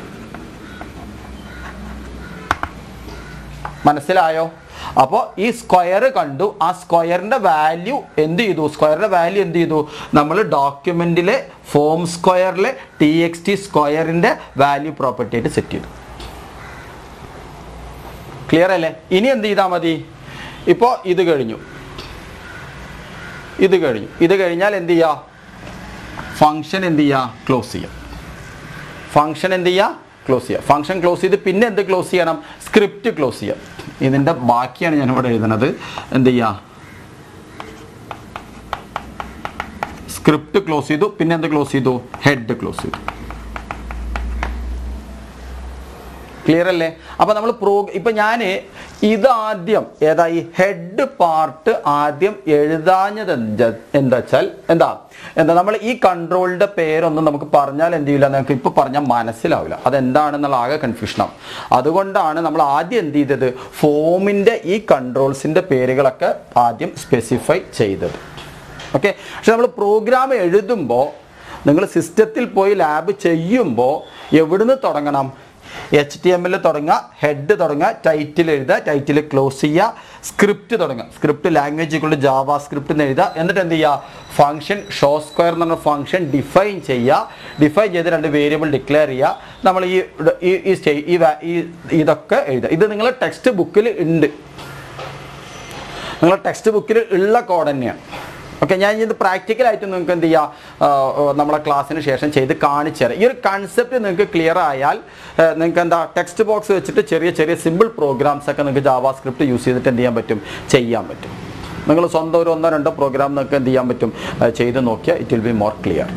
മനസ്സിലായോ അപ്പോൾ ഈ സ്ക്വയർ കണ്ടു ആ സ്ക്വയറിന്റെ വാല്യൂ എന്ത് ചെയ്തു സ്ക്വയറിന്റെ വാല്യൂ എന്ത് ചെയ്തു നമ്മൾ ഡോക്യുമെന്റിലെ ഫോം സ്ക്വയറിലെ ടി എക്സ് ടി സ്ക്വയറിന്റെ വാല്യൂ പ്രോപ്പർട്ടി ആയിട്ട് സെറ്റ് ചെയ്തു ക്ലിയർ അല്ലേ ഇനി എന്ത് ചെയ്താൽ മതി ഇപ്പോൾ ഇത് കഴിഞ്ഞു ഇത് കഴിഞ്ഞു ഇത് കഴിഞ്ഞാൽ എന്ത് ചെയ്യുക ഫങ്ഷൻ എന്ത് ചെയ്യുക ക്ലോസ് ചെയ്യാം ഫങ്ഷൻ എന്ത് ചെയ്യുക ക്ലോസ് ചെയ്യുക ഫങ്ഷൻ ക്ലോസ് ചെയ്ത് പിന്നെ എന്ത് ക്ലോസ് ചെയ്യണം സ്ക്രിപ്റ്റ് ക്ലോസ് ചെയ്യാം ഇതിൻ്റെ ബാക്കിയാണ് ഞാൻ ഇവിടെ എഴുതുന്നത് എന്ത് ചെയ്യുക സ്ക്രിപ്റ്റ് ക്ലോസ് ചെയ്തു പിന്നെ എന്ത് ക്ലോസ് ചെയ്തു ഹെഡ് ക്ലോസ് ചെയ്തു ക്ലിയർ അല്ലേ അപ്പൊ നമ്മൾ പ്രോ ഇപ്പൊ ഞാൻ ഇത് ആദ്യം ഏതാ ഈ ഹെഡ് പാർട്ട് ആദ്യം എഴുതാഞ്ഞത് എന്ത- എന്താ വെച്ചാൽ എന്താ എന്താ നമ്മൾ ഈ കൺട്രോളിന്റെ പേരൊന്നും നമുക്ക് പറഞ്ഞാൽ എന്ത് ചെയ്യില്ല നമുക്ക് ഇപ്പൊ പറഞ്ഞാൽ മനസ്സിലാവില്ല അതെന്താണെന്നുള്ള ആകെ കൺഫ്യൂഷനാവും അതുകൊണ്ടാണ് നമ്മൾ ആദ്യം എന്ത് ചെയ്തത് ഫോമിന്റെ ഈ കൺട്രോൾസിന്റെ പേരുകളൊക്കെ ആദ്യം സ്പെസിഫൈ ചെയ്തത് ഓക്കെ പക്ഷെ നമ്മൾ പ്രോഗ്രാം എഴുതുമ്പോൾ നിങ്ങൾ സിസ്റ്റത്തിൽ പോയി ലാബ് ചെയ്യുമ്പോൾ എവിടുന്ന് തുടങ്ങണം എച്ച് ടി എമ്മിൽ തുടങ്ങുക ഹെഡ് തുടങ്ങുക ടൈറ്റിൽ എഴുതുക ടൈറ്റിൽ ക്ലോസ് ചെയ്യുക സ്ക്രിപ്റ്റ് തുടങ്ങുക സ്ക്രിപ്റ്റ് ലാംഗ്വേജ് കൊണ്ട് ജാവ സ്ക്രിപ്റ്റ് എന്ന് എഴുതുക എന്നിട്ട് എന്ത് ചെയ്യുക ഫംഗ്ഷൻ ഷോ സ്ക്വയർ എന്ന് പറഞ്ഞ ഫംഗ്ഷൻ ഡിഫൈൻ ചെയ്യുക ഡിഫൈൻ ചെയ്ത് രണ്ട് വേരിയബിൾ ഡിക്ലെയർ ചെയ്യുക നമ്മൾ ഈ ഈ ഈ സ്റ്റേ ഈ വാ- ഈ ഇതൊക്കെ എഴുതുക ഇത് നിങ്ങൾ ടെക്സ്റ്റ് ബുക്കിൽ ഉണ്ട് നിങ്ങളുടെ ടെക്സ്റ്റ് ബുക്കിൽ ഉള്ള കോഡ് തന്നെയാണ് ഓക്കെ ഞാൻ ഇത് പ്രാക്ടിക്കലായിട്ട് നിങ്ങൾക്ക് എന്ത് ചെയ്യാം ആ, ആ, നമ്മളെ ക്ലാസ്സിന് ശേഷം ചെയ്ത് കാണിച്ചു തരാം ഈ ഒരു കൺസെപ്റ്റ് നിങ്ങൾക്ക് ക്ലിയർ ആയാൽ ആ, നിങ്ങൾക്ക് എന്താ ടെക്സ്റ്റ് ബോക്സ് വെച്ചിട്ട് ചെറിയ ചെറിയ സിമ്പിൾ പ്രോഗ്രാംസ് ഒക്കെ നിങ്ങൾക്ക് ജാവാ സ്ക്രിപ്റ്റ് യൂസ് ചെയ്തിട്ട് എന്ത് ചെയ്യാൻ പറ്റും ചെയ്യാൻ പറ്റും നിങ്ങൾ സ്വന്തം ഒരു ഒന്നോ രണ്ടോ പ്രോഗ്രാം നിങ്ങൾക്ക് എന്ത് ചെയ്യാൻ പറ്റും ആ, ചെയ്ത് നോക്കിയാൽ it will be more clear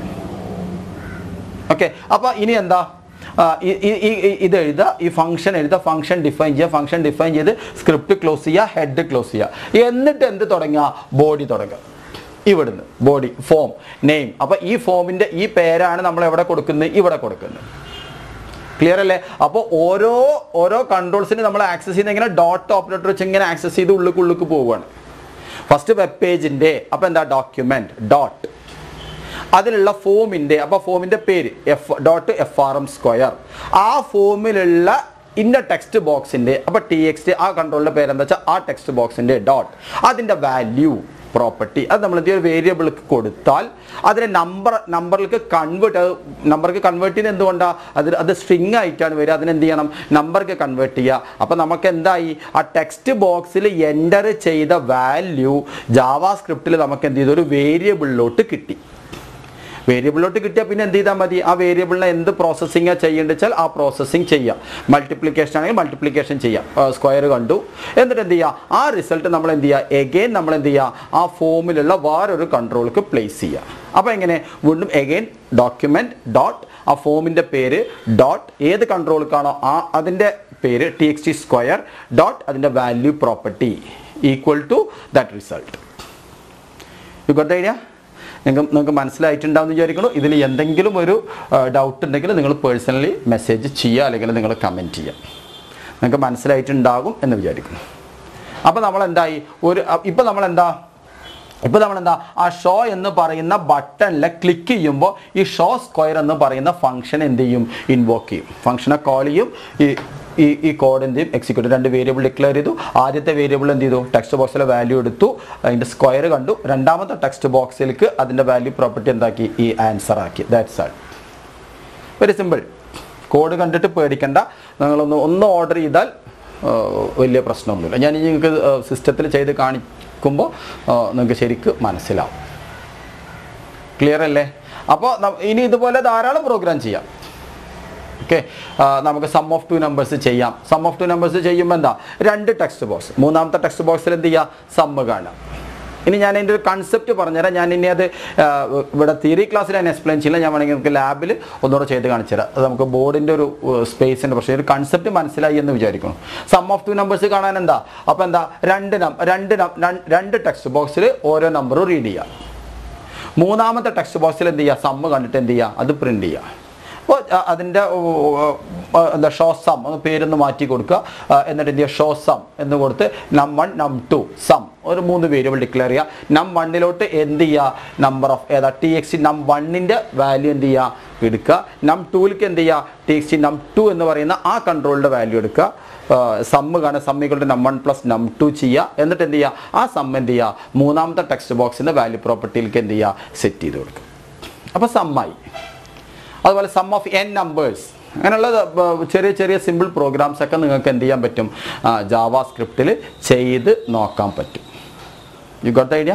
okay അപ്പോൾ ഇനി എന്താ ആ, ഈ- ഈ- ഈ- ഈ- ഇത് എഴുതുക ഈ ഫംഗ്ഷൻ എഴുതുക ഫംഗ്ഷൻ ഡിഫൈൻ ചെയ്യുക ഫംഗ്ഷൻ ഡിഫൈൻ ചെയ്ത് സ്ക്രിപ്റ്റ് ക്ലോസ് ചെയ്യുക ഹെഡ് ക്ലോസ് ചെയ്യുക എന്നിട്ട് എന്ത് തുടങ്ങുക ബോഡി തുടങ്ങുക ഇവിടുന്ന് ബോഡി ഫോം നെയിം അപ്പോൾ ഈ ഫോമിൻ്റെ ഈ പേരാണ് നമ്മൾ എവിടെ കൊടുക്കുന്നത് ഇവിടെ കൊടുക്കുന്നത് ക്ലിയർ അല്ലേ അപ്പോൾ ഓരോ ഓരോ കൺട്രോൾസിന് നമ്മൾ ആക്സസ് ചെയ്യുന്ന ഇങ്ങനെ ഡോട്ട് ഓപ്പറേറ്റർ വെച്ച് ഇങ്ങനെ ആക്സസ് ചെയ്ത് ഉള്ളിക്ക് ഉള്ളിക്ക് പോവുകയാണ് ഫസ്റ്റ് വെബ് പേജിൻ്റെ അപ്പോൾ എന്താ ഡോക്യുമെന്റ് ഡോട്ട് അതിലുള്ള ഫോമിൻ്റെ അപ്പോൾ ഫോമിൻ്റെ പേര് F dot F R M square ആ ഫോമിലുള്ള ഇന്ന ടെക്സ്റ്റ് ബോക്സിൻ്റെ അപ്പോൾ ടി എക്സ് ആ കൺട്രോളിൻ്റെ പേരെന്താ വെച്ചാൽ ആ ടെക്സ്റ്റ് ബോക്സിൻ്റെ ഡോട്ട് അതിൻ്റെ വാല്യൂ പ്രോപ്പർട്ടി അത് നമ്മൾ എന്തെങ്കിലും വേരിയബിൾക്ക് കൊടുത്താൽ അതിനെ നമ്പർ നമ്പറിലേക്ക് കൺവേർട്ട് നമ്പർക്ക് കൺവേർട്ട് ചെയ്യുന്നത് എന്തുകൊണ്ടാണ് അത് അത് സ്ട്രിങ് ആയിട്ടാണ് വരിക അതിന് എന്ത് ചെയ്യണം നമ്പർക്ക് കൺവേർട്ട് ചെയ്യുക അപ്പോൾ നമുക്ക് എന്തായി ആ ടെക്സ്റ്റ് ബോക്സിൽ എൻ്റർ ചെയ്ത വാല്യൂ ജാവാ സ്ക്രിപ്റ്റിൽ നമുക്ക് എന്ത് ചെയ്തു ഒരു വേരിയബിളിലോട്ട് കിട്ടി വേരിയബിളിലോട്ട് കിട്ടിയാൽ പിന്നെ എന്ത് ചെയ്താൽ മതി ആ വേരിയബിളിനെ എന്ത് പ്രോസസ്സിംഗ് ചെയ്യേണ്ടത് വെച്ചാൽ ആ പ്രോസസ്സിംഗ് ചെയ്യാം മൾട്ടിപ്ലിക്കേഷൻ ആണെങ്കിൽ മൾട്ടിപ്ലിക്കേഷൻ ചെയ്യാം സ്ക്വയർ കണ്ടു എന്നിട്ട് എന്ത് ചെയ്യുക ആ റിസൾട്ട് നമ്മൾ എന്ത് ചെയ്യുക എഗെയിൻ നമ്മൾ എന്ത് ചെയ്യുക ആ ഫോമിലുള്ള വേറൊരു കൺട്രോൾക്ക് പ്ലേസ് ചെയ്യുക അപ്പോൾ എങ്ങനെ വീണ്ടും എഗെയിൻ ഡോക്യുമെൻറ്റ് ഡോട്ട് ആ ഫോമിൻ്റെ പേര് ഡോട്ട് ഏത് കൺട്രോൾക്കാണോ ആ അതിൻ്റെ പേര് T X T square dot അതിൻ്റെ value property equal to that result you got idea നിങ്ങൾക്ക് നിങ്ങൾക്ക് മനസ്സിലായിട്ടുണ്ടാവും എന്ന് വിചാരിക്കുന്നു ഇതിൽ എന്തെങ്കിലും ഒരു ഡൗട്ട് ഉണ്ടെങ്കിൽ നിങ്ങൾ പേഴ്സണലി മെസ്സേജ് ചെയ്യുക അല്ലെങ്കിൽ നിങ്ങൾ കമൻറ്റ് ചെയ്യുക നിങ്ങൾക്ക് മനസ്സിലായിട്ടുണ്ടാകും എന്ന് വിചാരിക്കുന്നു അപ്പോൾ നമ്മൾ എന്തായി ഒരു ഇപ്പോൾ നമ്മൾ എന്താ ഇപ്പോൾ നമ്മൾ എന്താ ആ ഷോ എന്ന് പറയുന്ന ബട്ടണിൽ ക്ലിക്ക് ചെയ്യുമ്പോൾ ഈ ഷോ സ്ക്വയർ എന്ന് പറയുന്ന ഫംഗ്ഷൻ എന്ത് ചെയ്യും ഇൻവോക്ക് ചെയ്യും ഫംഗ്ഷനെ കോൾ ചെയ്യും ഈ ഈ ഈ കോഡ് എന്ത് ചെയ്യും എക്സിക്യൂട്ട് രണ്ട് വേരിയബിൾ ഡിക്ലെയർ ചെയ്തു ആദ്യത്തെ വേരിയബിൾ എന്ത് ചെയ്തു ടെക്സ്റ്റ് ബോക്സിലെ വാല്യൂ എടുത്തു അതിൻ്റെ സ്ക്വയർ കണ്ടു രണ്ടാമത്തെ ടെക്സ്റ്റ് ബോക്സിലേക്ക് അതിൻ്റെ വാല്യൂ പ്രോപ്പർട്ടി എന്താക്കി ഈ ആൻസർ ആക്കി that's all very simple code കണ്ടിട്ട് പേടിക്കണ്ട നിങ്ങളൊന്ന് ഒന്ന് ഓർഡർ ചെയ്താൽ ആ, വലിയ പ്രശ്നമൊന്നുമില്ല ഞാൻ ഇനി നിങ്ങൾക്ക് സിസ്റ്റത്തിൽ ചെയ്ത് കാണിക്കുമ്പോൾ ആ, നിങ്ങൾക്ക് ശരിക്ക് മനസ്സിലാവും ക്ലിയർ അല്ലേ അപ്പോൾ ഇനി ഇതുപോലെ ധാരാളം പ്രോഗ്രാം ചെയ്യാം ഓക്കെ നമുക്ക് സം ഓഫ് ടു നമ്പേഴ്സ് ചെയ്യാം സം ഓഫ് ടു നമ്പേഴ്സ് ചെയ്യുമ്പോൾ എന്താ രണ്ട് ടെക്സ്റ്റ് ബോക്സ് മൂന്നാമത്തെ ടെക്സ്റ്റ് ബോക്സിൽ എന്ത് ചെയ്യുക സമ്മ് കാണാം ഇനി ഞാൻ അതിൻ്റെ ഒരു കൺസെപ്റ്റ് പറഞ്ഞുതരാം ഞാൻ ഇനി അത് ആ, ഇവിടെ തിയറി ക്ലാസ്സിൽ ഞാൻ എക്സ്പ്ലെയിൻ ചെയ്യില്ല ഞാൻ വേണമെങ്കിൽ നമുക്ക് ലാബിൽ ഒന്നുകൂടെ ചെയ്ത് കാണിച്ചു തരാം അത് നമുക്ക് ബോർഡിൻ്റെ ഒരു സ്പേസിൻ്റെ പക്ഷേ ഒരു കൺസെപ്റ്റ് മനസ്സിലായി എന്ന് വിചാരിക്കണം സം ഓഫ് ടു നമ്പേഴ്സ് കാണാൻ എന്താ അപ്പോൾ എന്താ രണ്ട് നം രണ്ട് നം- രണ്ട് രണ്ട് ടെക്സ്റ്റ് ബോക്സിൽ ഓരോ നമ്പറും റീഡ് ചെയ്യാം മൂന്നാമത്തെ ടെക്സ്റ്റ് ബോക്സിൽ എന്ത് ചെയ്യുക സമ്മ് കണ്ടിട്ട് എന്ത് ചെയ്യുക അത് പ്രിന്റ് ചെയ്യുക അപ്പോൾ അതിൻ്റെ എന്താ ഷോ സം ഒന്ന് പേരൊന്ന് മാറ്റി കൊടുക്കുക ആ, എന്നിട്ട് എന്ത് ചെയ്യുക ഷോ സം എന്ന് കൊടുത്ത് നം വൺ നം ടു സം ഒരു മൂന്ന് വേരിയബിൾ ഡിക്ലെയർ ചെയ്യുക നം വണ്ണിലോട്ട് എന്ത് ചെയ്യുക നമ്പർ ഓഫ് ഏതാ ടി എക്സ് നം വണ്ണിൻ്റെ വാല്യൂ എന്ത് ചെയ്യുക എടുക്കുക നം ടൂവിലേക്ക് എന്ത് ചെയ്യുക ടി എക്സ് നം ടു എന്ന് പറയുന്ന ആ കൺട്രോളിൻ്റെ വാല്യൂ എടുക്കുക സമ്മ് കാണുക സമ്മികളുടെ നം വൺ പ്ലസ് നം ടു ചെയ്യുക എന്നിട്ട് എന്ത് ചെയ്യുക ആ സം എന്ത് ചെയ്യുക മൂന്നാമത്തെ ടെക്സ്റ്റ് ബോക്സിൻ്റെ വാല്യൂ പ്രോപ്പർട്ടിയിലേക്ക് എന്ത് ചെയ്യുക സെറ്റ് ചെയ്ത് കൊടുക്കുക അപ്പോൾ സമ്മായി അതുപോലെ സം ഓഫ് എൻ നമ്പേഴ്സ് അങ്ങനെയുള്ള ബ- ചെറിയ ചെറിയ സിമ്പിൾ പ്രോഗ്രാംസ് ഒക്കെ നിങ്ങൾക്ക് എന്ത് ചെയ്യാൻ പറ്റും ജാവാ സ്ക്രിപ്റ്റിൽ ചെയ്ത് നോക്കാൻ പറ്റും യു ഗോട്ട് ഐഡിയ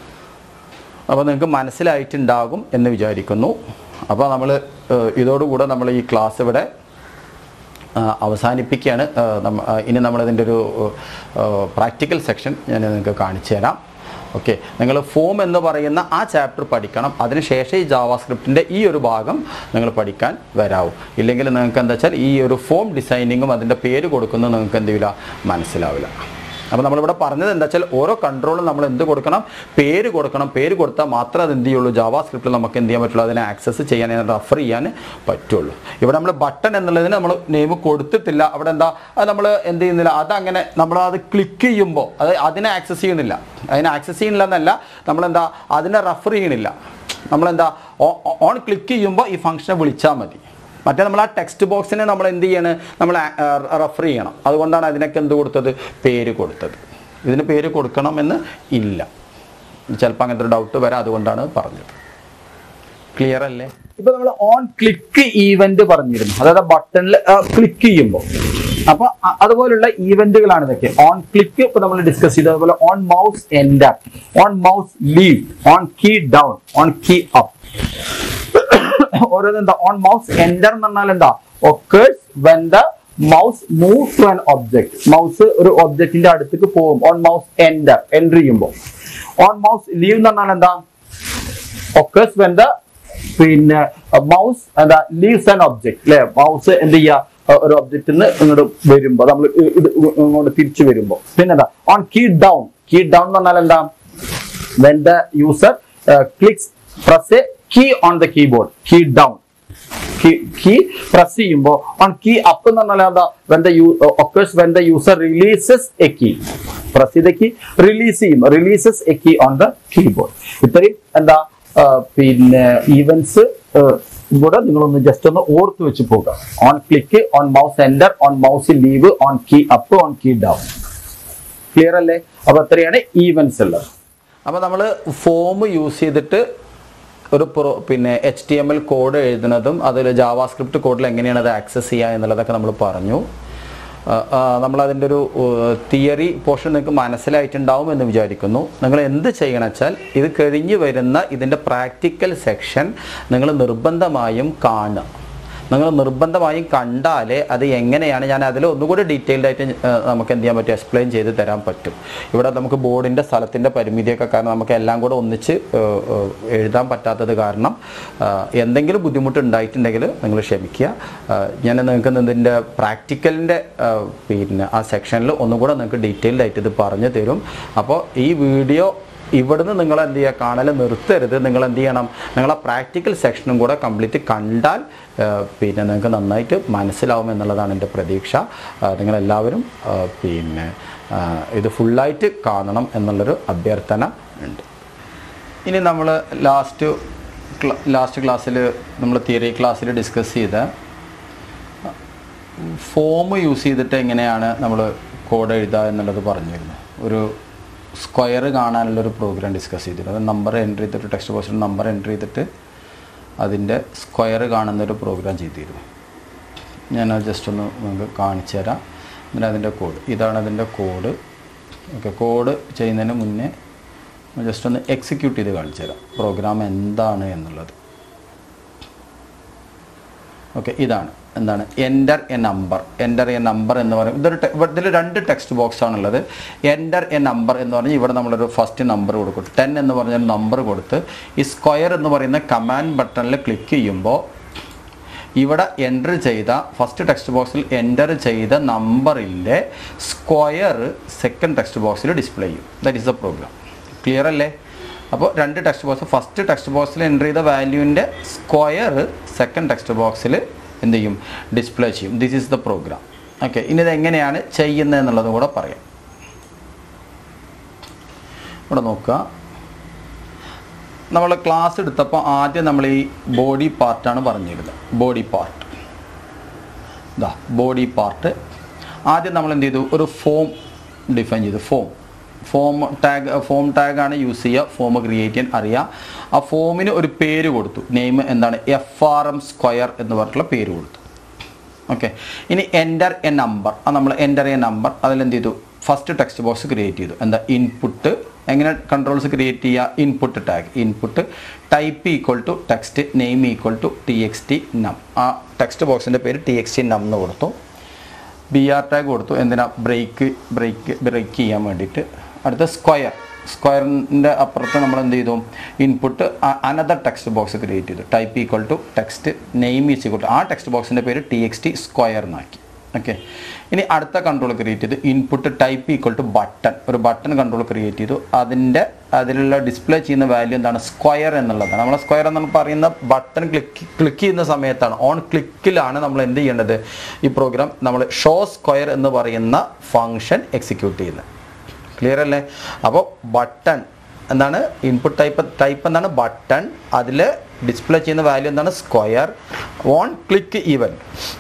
അപ്പോൾ നിങ്ങൾക്ക് മനസ്സിലായിട്ടുണ്ടാകും എന്ന് വിചാരിക്കുന്നു അപ്പോൾ നമ്മൾ ഇതോടുകൂടെ നമ്മൾ ഈ ക്ലാസ് ഇവിടെ ആ, അവസാനിപ്പിക്കുകയാണ് ആ, നമ്മ- ആ, ഇനി നമ്മളിതിൻ്റെ ഒരു പ്രാക്ടിക്കൽ സെക്ഷൻ ഞാൻ നിങ്ങൾക്ക് കാണിച്ചു തരാം ഓക്കെ നിങ്ങൾ ഫോം എന്ന് പറയുന്ന ആ ചാപ്റ്റർ പഠിക്കണം അതിനുശേഷം ഈ ജാവാസ്ക്രിപ്റ്റിൻ്റെ ഈ ഒരു ഭാഗം നിങ്ങൾ പഠിക്കാൻ വരാവും ഇല്ലെങ്കിൽ നിങ്ങൾക്ക് എന്താ വെച്ചാൽ ഈ ഒരു ഫോം ഡിസൈനിങ്ങും അതിൻ്റെ പേര് കൊടുക്കുന്നത് നിങ്ങൾക്ക് എന്ത് ചെയ്യില്ല മനസ്സിലാവില്ല അപ്പോൾ നമ്മളിവിടെ പറഞ്ഞത് എന്താ വെച്ചാൽ ഓരോ കൺട്രോളും നമ്മൾ എന്ത് കൊടുക്കണം പേര് കൊടുക്കണം പേര് കൊടുത്താൽ മാത്രമേ അത് എന്ത് ചെയ്യുള്ളൂ ജാവാ സ്ക്രിപ്റ്റിൽ നമുക്ക് എന്ത് ചെയ്യാൻ പറ്റുള്ളൂ അതിനെ ആക്സസ് ചെയ്യാൻ റെഫർ ചെയ്യാൻ പറ്റുള്ളൂ ഇവിടെ നമ്മൾ ബട്ടൺ എന്നുള്ളതിന് നമ്മൾ നെയിം കൊടുത്തിട്ടില്ല അവിടെ എന്താ അത് നമ്മൾ എന്ത് ചെയ്യുന്നില്ല അതങ്ങനെ നമ്മൾ അത് ക്ലിക്ക് ചെയ്യുമ്പോൾ അത് അതിനെ ആക്സസ് ചെയ്യുന്നില്ല അതിനെ ആക്സസ് ചെയ്യുന്നില്ല എന്നല്ല നമ്മളെന്താ അതിനെ റെഫർ ചെയ്യണില്ല നമ്മളെന്താ ഓൺ ക്ലിക്ക് ചെയ്യുമ്പോൾ ഈ ഫംഗ്ഷനെ വിളിച്ചാൽ മതി മറ്റേ നമ്മൾ ആ ടെക്സ്റ്റ് ബോക്സിനെ നമ്മൾ എന്ത് ചെയ്യണം നമ്മൾ റെഫർ ചെയ്യണം അതുകൊണ്ടാണ് അതിനൊക്കെ എന്ത് കൊടുത്തത് പേര് കൊടുത്തത് ഇതിന് പേര് കൊടുക്കണമെന്ന് ഇല്ല ചിലപ്പോൾ അങ്ങനത്തെ ഒരു ഡൗട്ട് വരാം അതുകൊണ്ടാണ് പറഞ്ഞത് ക്ലിയർ അല്ലേ ഇപ്പൊ നമ്മൾ ഓൺ ക്ലിക്ക് ഈവന്റ് പറഞ്ഞിരുന്നു അതായത് ബട്ടണിൽ ക്ലിക്ക് ചെയ്യുമ്പോൾ അപ്പൊ അ- അതുപോലുള്ള ഈവന്റുകളാണ് ഇതൊക്കെ ഓൺ ക്ലിക്ക് ഇപ്പൊ നമ്മൾ ഡിസ്കസ് ചെയ്തു അതുപോലെ on mouse enter on mouse leave on key down on key up ഓരോന്ന് എന്താ ഓൺ മൗസ് എൻറ്റർ എന്ന് പറഞ്ഞാൽ എന്താ occurs when the mouse move to an object mouse ഒരു ഒബ്ജക്റ്റിന്റെ അടുത്തേക്ക് പോകും ഓൺ മൗസ് എൻറ്റർ എൻറ്റർ ചെയ്യുമ്പോൾ ഓൺ മൗസ് ലീവ് എന്ന് പറഞ്ഞാൽ എന്താ ഒക്കേഴ്സ് വെൻ ദ പിന്നെ മൗസ് എന്താ ലീവ്സ് ആൻ ഒബ്ജക്ട് അല്ലെ മൗസ് എന്ത് ചെയ്യുക അഹ് ഒരു ഒബ്ജക്റ്റിൽ നിന്ന് ഇങ്ങോട്ട് വരുമ്പോ നമ്മൾ ഇത് ഇങ്ങോട്ട് തിരിച്ചു വരുമ്പോ പിന്നെന്താ on key down key down എന്ന് പറഞ്ഞാൽ എന്താ when the user uh, clicks press a key on the keyboard key down key key press ചെയ്യുമ്പോൾ on key up എന്ന് പറഞ്ഞാൽ എന്താ when the u- uh, occurs when the user releases a key press ചെയ്ത key release ചെയ്യും releases a key on the keyboard ഇത്രയും എന്താ ആ, പിന്നെ ഈവൻസ് ഇവിടെ നിങ്ങളൊന്ന് ജസ്റ്റ് ഒന്ന് ഓർത്ത് വെച്ച് പോകുക on click on mouse enter on mouse leave on key up on key down clear അല്ലേ അപ്പൊ അത്രയാണ് ഈവൻസ് ഉള്ളത് അപ്പോൾ നമ്മൾ ഫോം യൂസ് ചെയ്തിട്ട് ഒരു പ്രോ പിന്നെ H T M L code എഴുതുന്നതും അതിൽ ജാവാസ്ക്രിപ്റ്റ് കോഡിൽ എങ്ങനെയാണ് അത് ആക്സസ് ചെയ്യുക എന്നുള്ളതൊക്കെ നമ്മൾ പറഞ്ഞു നമ്മളതിൻ്റെ ഒരു തിയറി പോർഷൻ നിങ്ങൾക്ക് മനസ്സിലായിട്ടുണ്ടാവും എന്ന് വിചാരിക്കുന്നു നിങ്ങൾ എന്ത് ചെയ്യണം വെച്ചാൽ ഇത് കഴിഞ്ഞ് വരുന്ന ഇതിൻ്റെ പ്രാക്ടിക്കൽ സെക്ഷൻ നിങ്ങൾ നിർബന്ധമായും കാണുക നിങ്ങൾ നിർബന്ധമായും കണ്ടാലേ അത് എങ്ങനെയാണ് ഞാൻ അതിൽ ഒന്നുകൂടി ഡീറ്റെയിൽഡ് ആയിട്ട് ആ, നമുക്ക് എന്ത് ചെയ്യാൻ പറ്റും എക്സ്പ്ലെയിൻ ചെയ്ത് തരാൻ പറ്റും ഇവിടെ നമുക്ക് ബോർഡിൻ്റെ സ്ഥലത്തിൻ്റെ പരിമിതിയൊക്കെ കാരണം നമുക്ക് എല്ലാം കൂടെ ഒന്നിച്ച് ആ, ആ, എഴുതാൻ പറ്റാത്തത് കാരണം ആ, എന്തെങ്കിലും ബുദ്ധിമുട്ട് ഉണ്ടായിട്ടുണ്ടെങ്കിൽ നിങ്ങൾ ക്ഷമിക്കുക ആ, ഞാൻ നിങ്ങൾക്ക് ഇതിൻ്റെ പ്രാക്ടിക്കലിൻ്റെ പിന്നെ ആ സെക്ഷനിൽ ഒന്നുകൂടെ നിങ്ങൾക്ക് ഡീറ്റെയിൽഡ് ആയിട്ട് ഇത് പറഞ്ഞു തരും അപ്പോൾ ഈ വീഡിയോ ഇവിടുന്ന് നിങ്ങൾ എന്ത് ചെയ്യുക കാണൽ നിർത്തരുത് നിങ്ങൾ എന്ത് ചെയ്യണം നിങ്ങൾ ആ പ്രാക്ടിക്കൽ സെക്ഷനും കൂടെ കംപ്ലീറ്റ് കണ്ടാൽ ആ, പിന്നെ നിങ്ങൾക്ക് നന്നായിട്ട് മനസ്സിലാവും എന്നുള്ളതാണ് എൻ്റെ പ്രതീക്ഷ ആ, നിങ്ങളെല്ലാവരും ആ, പിന്നെ ആ, ഇത് ഫുള്ളായിട്ട് കാണണം എന്നുള്ളൊരു അഭ്യർത്ഥന ഉണ്ട് ഇനി നമ്മൾ ലാസ്റ്റ് ലാസ്റ്റ് ക്ലാസ്സിൽ നമ്മൾ തിയറി ക്ലാസ്സിൽ ഡിസ്കസ് ചെയ്ത ഫോം യൂസ് ചെയ്തിട്ട് എങ്ങനെയാണ് നമ്മൾ കോഡ് എഴുതുക എന്നുള്ളത് പറഞ്ഞിരുന്നു ഒരു സ്ക്വയർ കാണാനുള്ളൊരു പ്രോഗ്രാം ഡിസ്കസ് ചെയ്തിരുന്നു അത് നമ്പർ എൻട്രി ചെയ്തിട്ട് ടെക്സ്റ്റ് ബോക്സിൽ നമ്പർ എൻട്രി ചെയ്തിട്ട് അതിൻ്റെ സ്ക്വയർ കാണുന്നൊരു പ്രോഗ്രാം ചെയ്തിരുന്നു ഞാൻ ജസ്റ്റ് ഒന്ന് നിങ്ങൾക്ക് കാണിച്ചു തരാം എന്നിട്ട് അതിൻ്റെ കോഡ് ഇതാണ് അതിൻ്റെ കോഡ് ഓക്കെ കോഡ് ചെയ്യുന്നതിന് മുന്നേ ജസ്റ്റ് ഒന്ന് എക്സിക്യൂട്ട് ചെയ്ത് കാണിച്ചു തരാം പ്രോഗ്രാം എന്താണ് എന്നുള്ളത് ഓക്കെ ഇതാണ് എന്താണ് enter a number enter a number എന്ന് പറയും ഇതൊരു ടെ- ഇവിടെ ഇതിൽ രണ്ട് ടെക്സ്റ്റ് ബോക്സ് ആണുള്ളത് എൻ്റർ എ നമ്പർ എന്ന് പറഞ്ഞാൽ ഇവിടെ നമ്മളൊരു ഫസ്റ്റ് നമ്പർ കൊടുക്കും ടെൻ എന്ന് പറഞ്ഞൊരു നമ്പർ കൊടുത്ത് ഈ സ്ക്വയർ എന്ന് പറയുന്ന കമാൻഡ് ബട്ടണിൽ ക്ലിക്ക് ചെയ്യുമ്പോൾ ഇവിടെ എൻ്റർ ചെയ്ത ഫസ്റ്റ് ടെക്സ്റ്റ് ബോക്സിൽ എൻ്റർ ചെയ്ത നമ്പറിൻ്റെ സ്ക്വയർ സെക്കൻഡ് ടെക്സ്റ്റ് ബോക്സിൽ ഡിസ്പ്ലേ ചെയ്യും that is the program clear അല്ലേ അപ്പോൾ രണ്ട് ടെക്സ്റ്റ് ബോക്സ് ഫസ്റ്റ് ടെക്സ്റ്റ് ബോക്സിൽ എൻ്റർ ചെയ്ത വാല്യൂവിൻ്റെ സ്ക്വയർ സെക്കൻഡ് ടെക്സ്റ്റ് ബോക്സിൽ എന്ത് ചെയ്യും ഡിസ്പ്ലേ ചെയ്യും this is the program okay ഇനി ഇത് എങ്ങനെയാണ് ചെയ്യുന്നത് എന്നുള്ളതും കൂടെ പറയാം ഇവിടെ നോക്കുക നമ്മൾ ക്ലാസ് എടുത്തപ്പോൾ ആദ്യം നമ്മൾ ഈ ബോഡി പാർട്ടാണ് പറഞ്ഞിരുന്നത് ബോഡി പാർട്ട് ഇതാ ബോഡി പാർട്ട് ആദ്യം നമ്മൾ എന്ത് ചെയ്തു ഒരു ഫോം ഡിഫൈൻ ചെയ്തു ഫോം ഫോം ടാഗ് ഫോം ടാഗാണ് യൂസ് ചെയ്യുക ഫോം ക്രിയേറ്റ് ചെയ്യാൻ അറിയാം ആ ഫോമിന് ഒരു പേര് കൊടുത്തു നെയിം എന്താണ് എഫ് ആർ എം സ്ക്വയർ എന്ന് പറഞ്ഞിട്ടുള്ള പേര് കൊടുത്തു ഓക്കെ ഇനി എൻ്റർ എ നമ്പർ അത് നമ്മൾ എൻ്റർ എ നമ്പർ അതിലെന്ത് ചെയ്തു ഫസ്റ്റ് ടെക്സ്റ്റ് ബോക്സ് ക്രിയേറ്റ് ചെയ്തു എന്താ ഇൻപുട്ട് എങ്ങനെ കൺട്രോൾസ് ക്രിയേറ്റ് ചെയ്യുക input tag input type equal to text name equal to T X T num ആ ടെക്സ്റ്റ് ബോക്സിൻ്റെ പേര് ടി എക്സ് ടി നം എന്ന് കൊടുത്തു ബി ആർ ടാഗ് കൊടുത്തു എന്തിനാ ബ്രേക്ക് ബ്രേക്ക് ബ്രേക്ക് ചെയ്യാൻ വേണ്ടിയിട്ട് അടുത്ത സ്ക്വയർ സ്ക്വയറിൻ്റെ അപ്പുറത്ത് നമ്മൾ എന്ത് ചെയ്തു input another text box create ചെയ്തു type equal to text name is equal to ആ ടെക്സ്റ്റ് ബോക്സിൻ്റെ പേര് ടി എക്സ് ടി സ്ക്വയർ എന്നാക്കി ഓക്കെ ഇനി അടുത്ത കൺട്രോൾ ക്രിയേറ്റ് ചെയ്തു input type equal to button ഒരു ബട്ടൺ കൺട്രോൾ ക്രിയേറ്റ് ചെയ്തു അതിൻ്റെ അതിലുള്ള ഡിസ്പ്ലേ ചെയ്യുന്ന വാല്യൂ എന്താണ് സ്ക്വയർ എന്നുള്ളതാണ് നമ്മൾ സ്ക്വയർ എന്ന് പറയുന്ന ബട്ടൺ ക്ലിക്ക് ക്ലിക്ക് ചെയ്യുന്ന സമയത്താണ് ഓൺ ക്ലിക്കിലാണ് നമ്മൾ എന്ത് ചെയ്യേണ്ടത് ഈ പ്രോഗ്രാം നമ്മൾ ഷോ സ്ക്വയർ എന്ന് പറയുന്ന ഫങ്ഷൻ എക്സിക്യൂട്ട് ചെയ്യുന്നത് ക്ലിയർ അല്ലേ അപ്പോൾ ബട്ടൺ എന്താണ് ഇൻപുട്ട് ടൈപ്പ് ടൈപ്പ് എന്താണ് ബട്ടൺ അതിൽ ഡിസ്പ്ലേ ചെയ്യുന്ന വാല്യൂ എന്താണ് square on click event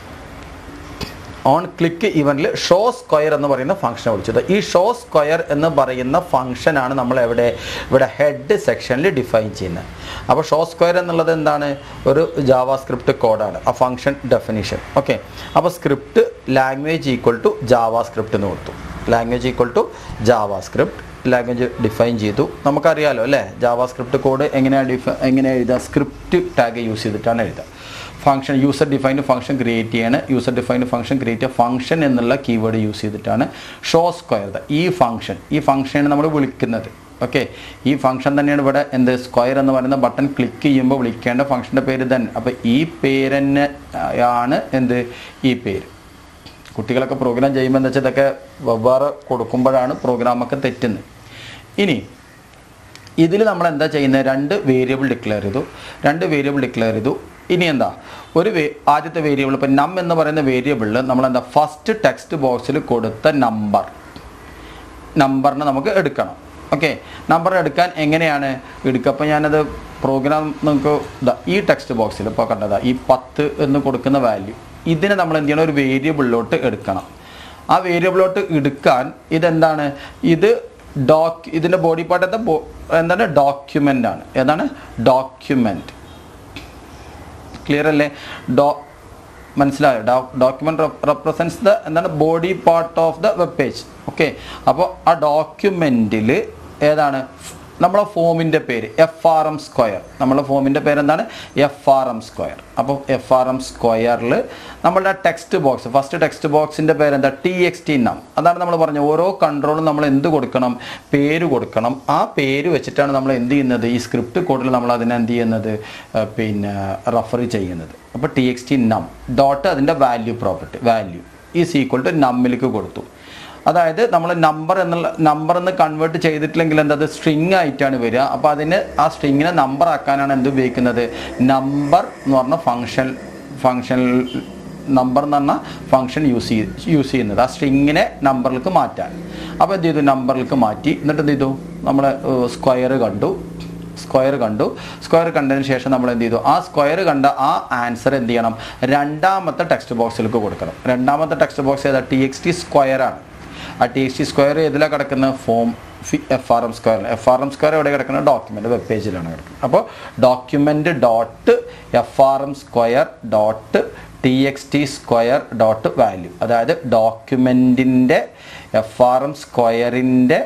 on click ഇവനിൽ ഷോ സ്ക്വയർ എന്ന് പറയുന്ന ഫംഗ്ഷൻ വിളിച്ചത് ഈ ഷോ സ്ക്വയർ എന്ന് പറയുന്ന ഫംഗ്ഷനാണ് നമ്മൾ എവിടെ ഇവിടെ ഹെഡ് സെക്ഷനിൽ ഡിഫൈൻ ചെയ്യുന്നത് അപ്പോൾ ഷോ സ്ക്വയർ എന്നുള്ളത് എന്താണ് ഒരു ജാവാ സ്ക്രിപ്റ്റ് കോഡാണ് ആ ഫംഗ്ഷൻ ഡെഫിനിഷൻ ഓക്കെ അപ്പോൾ script language equal to JavaScript എന്ന് കൊടുത്തു language equal to JavaScript language define ചെയ്തു നമുക്കറിയാലോ അല്ലേ ജാവാ സ്ക്രിപ്റ്റ് കോഡ് എങ്ങനെയാണ് ഡിഫ എങ്ങനെയാണ് എഴുതുക സ്ക്രിപ്റ്റ് ടാഗ് യൂസ് ചെയ്തിട്ടാണ് എഴുതുക function user defined function create ചെയ്യാണ് യൂസർ ഡിഫൈൻഡ് ഫംഗ്ഷൻ ക്രിയേറ്റ് ചെയ്യുക ഫംഗ്ഷൻ എന്നുള്ള കീവേഡ് യൂസ് ചെയ്തിട്ടാണ് ഷോ സ്ക്വയർ ഈ ഫംഗ്ഷൻ ഈ ഫംഗ്ഷനാണ് നമ്മൾ വിളിക്കുന്നത് ഓക്കെ ഈ ഫംഗ്ഷൻ തന്നെയാണ് ഇവിടെ എന്ത് സ്ക്വയർ എന്ന് പറയുന്ന ബട്ടൺ ക്ലിക്ക് ചെയ്യുമ്പോൾ വിളിക്കേണ്ട ഫംഗ്ഷൻ്റെ പേര് തന്നെ അപ്പോൾ ഈ പേര് തന്നെ ആണ് എന്ത് ഈ പേര് കുട്ടികളൊക്കെ പ്രോഗ്രാം ചെയ്യുമ്പോൾ എന്താ വെച്ചാൽ ഇതൊക്കെ വെവ്വേറെ കൊടുക്കുമ്പോഴാണ് പ്രോഗ്രാമൊക്കെ തെറ്റുന്നത് ഇനി ഇതിൽ നമ്മൾ എന്താ ചെയ്യുന്നത് രണ്ട് വേരിയബിൾ ഡിക്ലെയർ ചെയ്തു രണ്ട് വേരിയബിൾ ഡിക്ലെയർ ചെയ്തു ഇനി എന്താ ഒരു വേ ആദ്യത്തെ വേരിയബിൾ ഇപ്പം നം എന്ന് പറയുന്ന വേരിയബിളിൽ നമ്മൾ എന്താ ഫസ്റ്റ് ടെക്സ്റ്റ് ബോക്സിൽ കൊടുത്ത നമ്പർ നമ്പറിനെ നമുക്ക് എടുക്കണം ഓക്കെ നമ്പർ എടുക്കാൻ എങ്ങനെയാണ് എടുക്കുക അപ്പോൾ ഞാനത് പ്രോഗ്രാം നമുക്ക് ഇതാ ഈ ടെക്സ്റ്റ് ബോക്സിൽ ഇപ്പോൾ കണ്ടതാ ഈ പത്ത് എന്ന് കൊടുക്കുന്ന വാല്യൂ ഇതിനെ നമ്മൾ എന്ത് ചെയ്യണം ഒരു വേരിയബിളിലോട്ട് എടുക്കണം ആ വേരിയബിളിലോട്ട് എടുക്കാൻ ഇതെന്താണ് ഇത് ഡോക് ഇതിൻ്റെ ബോഡി പാർട്ട് എന്താ ബോ- എന്താണ് ഡോക്യുമെൻ്റ് ആണ് ഏതാണ് ഡോക്യുമെൻറ്റ് ക്ലിയർ അല്ലേ ഡോ മനസ്സിലായോ ഡോക്യുമെന്റ് റെപ്രസെൻസ് ദ എന്താണ് body part of the web page okay അപ്പോൾ ആ ഡോക്യുമെന്റിൽ ഏതാണ് നമ്മളെ ഫോമിൻ്റെ പേര് എഫ് ആർ എം സ്ക്വയർ നമ്മളെ ഫോമിൻ്റെ പേര് എന്താണ് എഫ് ആർ എം സ്ക്വയർ അപ്പോൾ എഫ് ആർ എം സ്ക്വയറിൽ നമ്മളുടെ ടെക്സ്റ്റ് ബോക്സ് ഫസ്റ്റ് ടെക്സ്റ്റ് ബോക്സിൻ്റെ പേര് എന്താ ടി എക്സ് ടി നം അതാണ് നമ്മൾ പറഞ്ഞത് ഓരോ കൺട്രോളും നമ്മൾ എന്ത് കൊടുക്കണം പേര് കൊടുക്കണം ആ പേര് വെച്ചിട്ടാണ് നമ്മൾ എന്ത് ചെയ്യുന്നത് ഈ സ്ക്രിപ്റ്റ് കോഡിൽ നമ്മൾ അതിനെ എന്ത് ചെയ്യുന്നത് ആ, പിന്നെ റെഫർ ചെയ്യുന്നത് അപ്പോൾ T X T num dot അതിൻ്റെ value property value is equal to നമ്മിലേക്ക് കൊടുത്തു അതായത് നമ്മൾ നമ്പർ എന്നുള്ള നമ്പർ എന്ന് കൺവേർട്ട് ചെയ്തിട്ടില്ലെങ്കിൽ എന്താ അത് സ്ട്രിങ് ആയിട്ടാണ് വരിക അപ്പോൾ അതിന് ആ സ്ട്രിങ്ങിനെ നമ്പർ ആക്കാനാണ് എന്ത് ഉപയോഗിക്കുന്നത് നമ്പർ എന്ന് പറഞ്ഞ ഫങ്ഷൻ ഫങ്ഷൻ നമ്പർ എന്ന് പറഞ്ഞ ഫങ്ഷൻ യൂസ് ചെയ്ത് യൂസ് ചെയ്യുന്നത് ആ സ്ട്രിങ്ങിനെ നമ്പറിലേക്ക് മാറ്റാൻ അപ്പോൾ എന്ത് ചെയ്തു നമ്പറിലേക്ക് മാറ്റി എന്നിട്ട് എന്ത് ചെയ്തു നമ്മൾ സ്ക്വയർ കണ്ടു സ്ക്വയർ കണ്ടു സ്ക്വയർ കണ്ടതിന് ശേഷം നമ്മൾ എന്ത് ചെയ്തു ആ സ്ക്വയർ കണ്ട ആ ആൻസർ എന്ത് ചെയ്യണം രണ്ടാമത്തെ ടെക്സ്റ്റ് ബോക്സിലേക്ക് കൊടുക്കണം രണ്ടാമത്തെ ടെക്സ്റ്റ് ബോക്സ് ഏതാ ടി എക്സ് ടി സ്ക്വയർ ആണ് ആ ടി എക്സ് ടി സ്ക്വയർ ഏതിലാണ് കിടക്കുന്നത് form F R M square F R M square എവിടെ കിടക്കുന്നത് ഡോക്യുമെൻ്റ് വെബ് പേജിലാണ് കിടക്കുന്നത് അപ്പോൾ document dot F R M square dot T X T square dot value അതായത് ഡോക്യുമെൻറ്റിൻ്റെ എഫ് ആർ എം സ്ക്വയറിൻ്റെ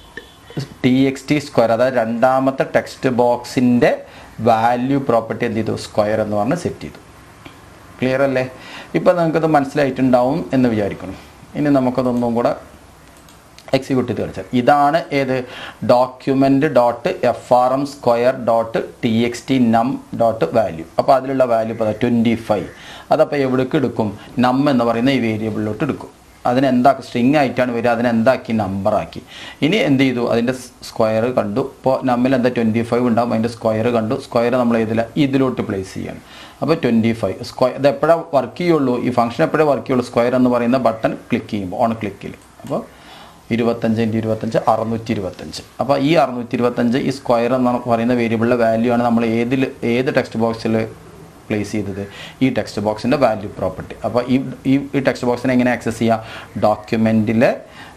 ടി എക്സ് ടി സ്ക്വയർ അതായത് രണ്ടാമത്തെ ടെക്സ്റ്റ് ബോക്സിൻ്റെ വാല്യൂ പ്രോപ്പർട്ടി എന്ത് ചെയ്തു സ്ക്വയർ എന്ന് പറഞ്ഞ് സെറ്റ് ചെയ്തു ക്ലിയർ അല്ലേ ഇപ്പം നിങ്ങൾക്കത് മനസ്സിലായിട്ടുണ്ടാവും എന്ന് വിചാരിക്കണം ഇനി നമുക്കതൊന്നും കൂടെ എക്സിക്യൂട്ട് ചെയ്ത് കളിച്ചാൽ ഇതാണ് ഏത് document dot F R M square dot T X T num dot value അപ്പോൾ അതിലുള്ള വാല്യൂ ഇപ്പോൾ ട്വൻറ്റി ഫൈവ് അതപ്പോൾ എവിടേക്ക് എടുക്കും നം എന്ന് പറയുന്ന ഈ വേരിയബിളിലോട്ട് എടുക്കും അതിന് എന്താക്കി സ്ട്രിങ് ആയിട്ടാണ് വരിക അതിനെ എന്താക്കി നമ്പറാക്കി ഇനി എന്ത് ചെയ്തു അതിൻ്റെ സ്ക്വയർ കണ്ടു ഇപ്പോൾ നമ്മിൽ എന്താ ട്വൻറ്റി ഫൈവ് ഉണ്ടാവും അതിൻ്റെ സ്ക്വയർ കണ്ടു സ്ക്വയർ നമ്മൾ ഇതിൽ ഇതിലോട്ട് പ്ലേസ് ചെയ്യണം അപ്പോൾ ട്വൻറ്റി ഫൈവ് സ്ക്വയർ ഇത് എപ്പോഴാണ് വർക്ക് ചെയ്യുള്ളൂ ഈ ഫംഗ്ഷൻ എപ്പോഴേ വർക്ക് ചെയ്യുള്ളൂ സ്ക്വയർ എന്ന് പറയുന്ന ബട്ടൺ ക്ലിക്ക് ചെയ്യുമ്പോൾ ഓൺ ക്ലിക്കിൽ അപ്പോൾ ഇരുപത്തഞ്ച് ഇൻറ്റു ഇരുപത്തഞ്ച് അറുന്നൂറ്റി ഇരുപത്തഞ്ച് അപ്പോൾ ഈ അറുന്നൂറ്റി ഇരുപത്തഞ്ച് ഈ സ്ക്വയർ എന്ന് പറയുന്ന വേരിയബിളിലെ വാല്യൂ ആണ് നമ്മൾ ഏതിൽ ഏത് ടെക്സ്റ്റ് ബോക്സിൽ പ്ലേസ് ചെയ്തത് ഈ ടെക്സ്റ്റ് ബോക്സിൻ്റെ വാല്യൂ പ്രോപ്പർട്ടി അപ്പോൾ ഈ ഈ ഈ ടെക്സ്റ്റ് ബോക്സിനെ എങ്ങനെ ആക്സസ് ചെയ്യുക ഡോക്യുമെൻറ്റിലെ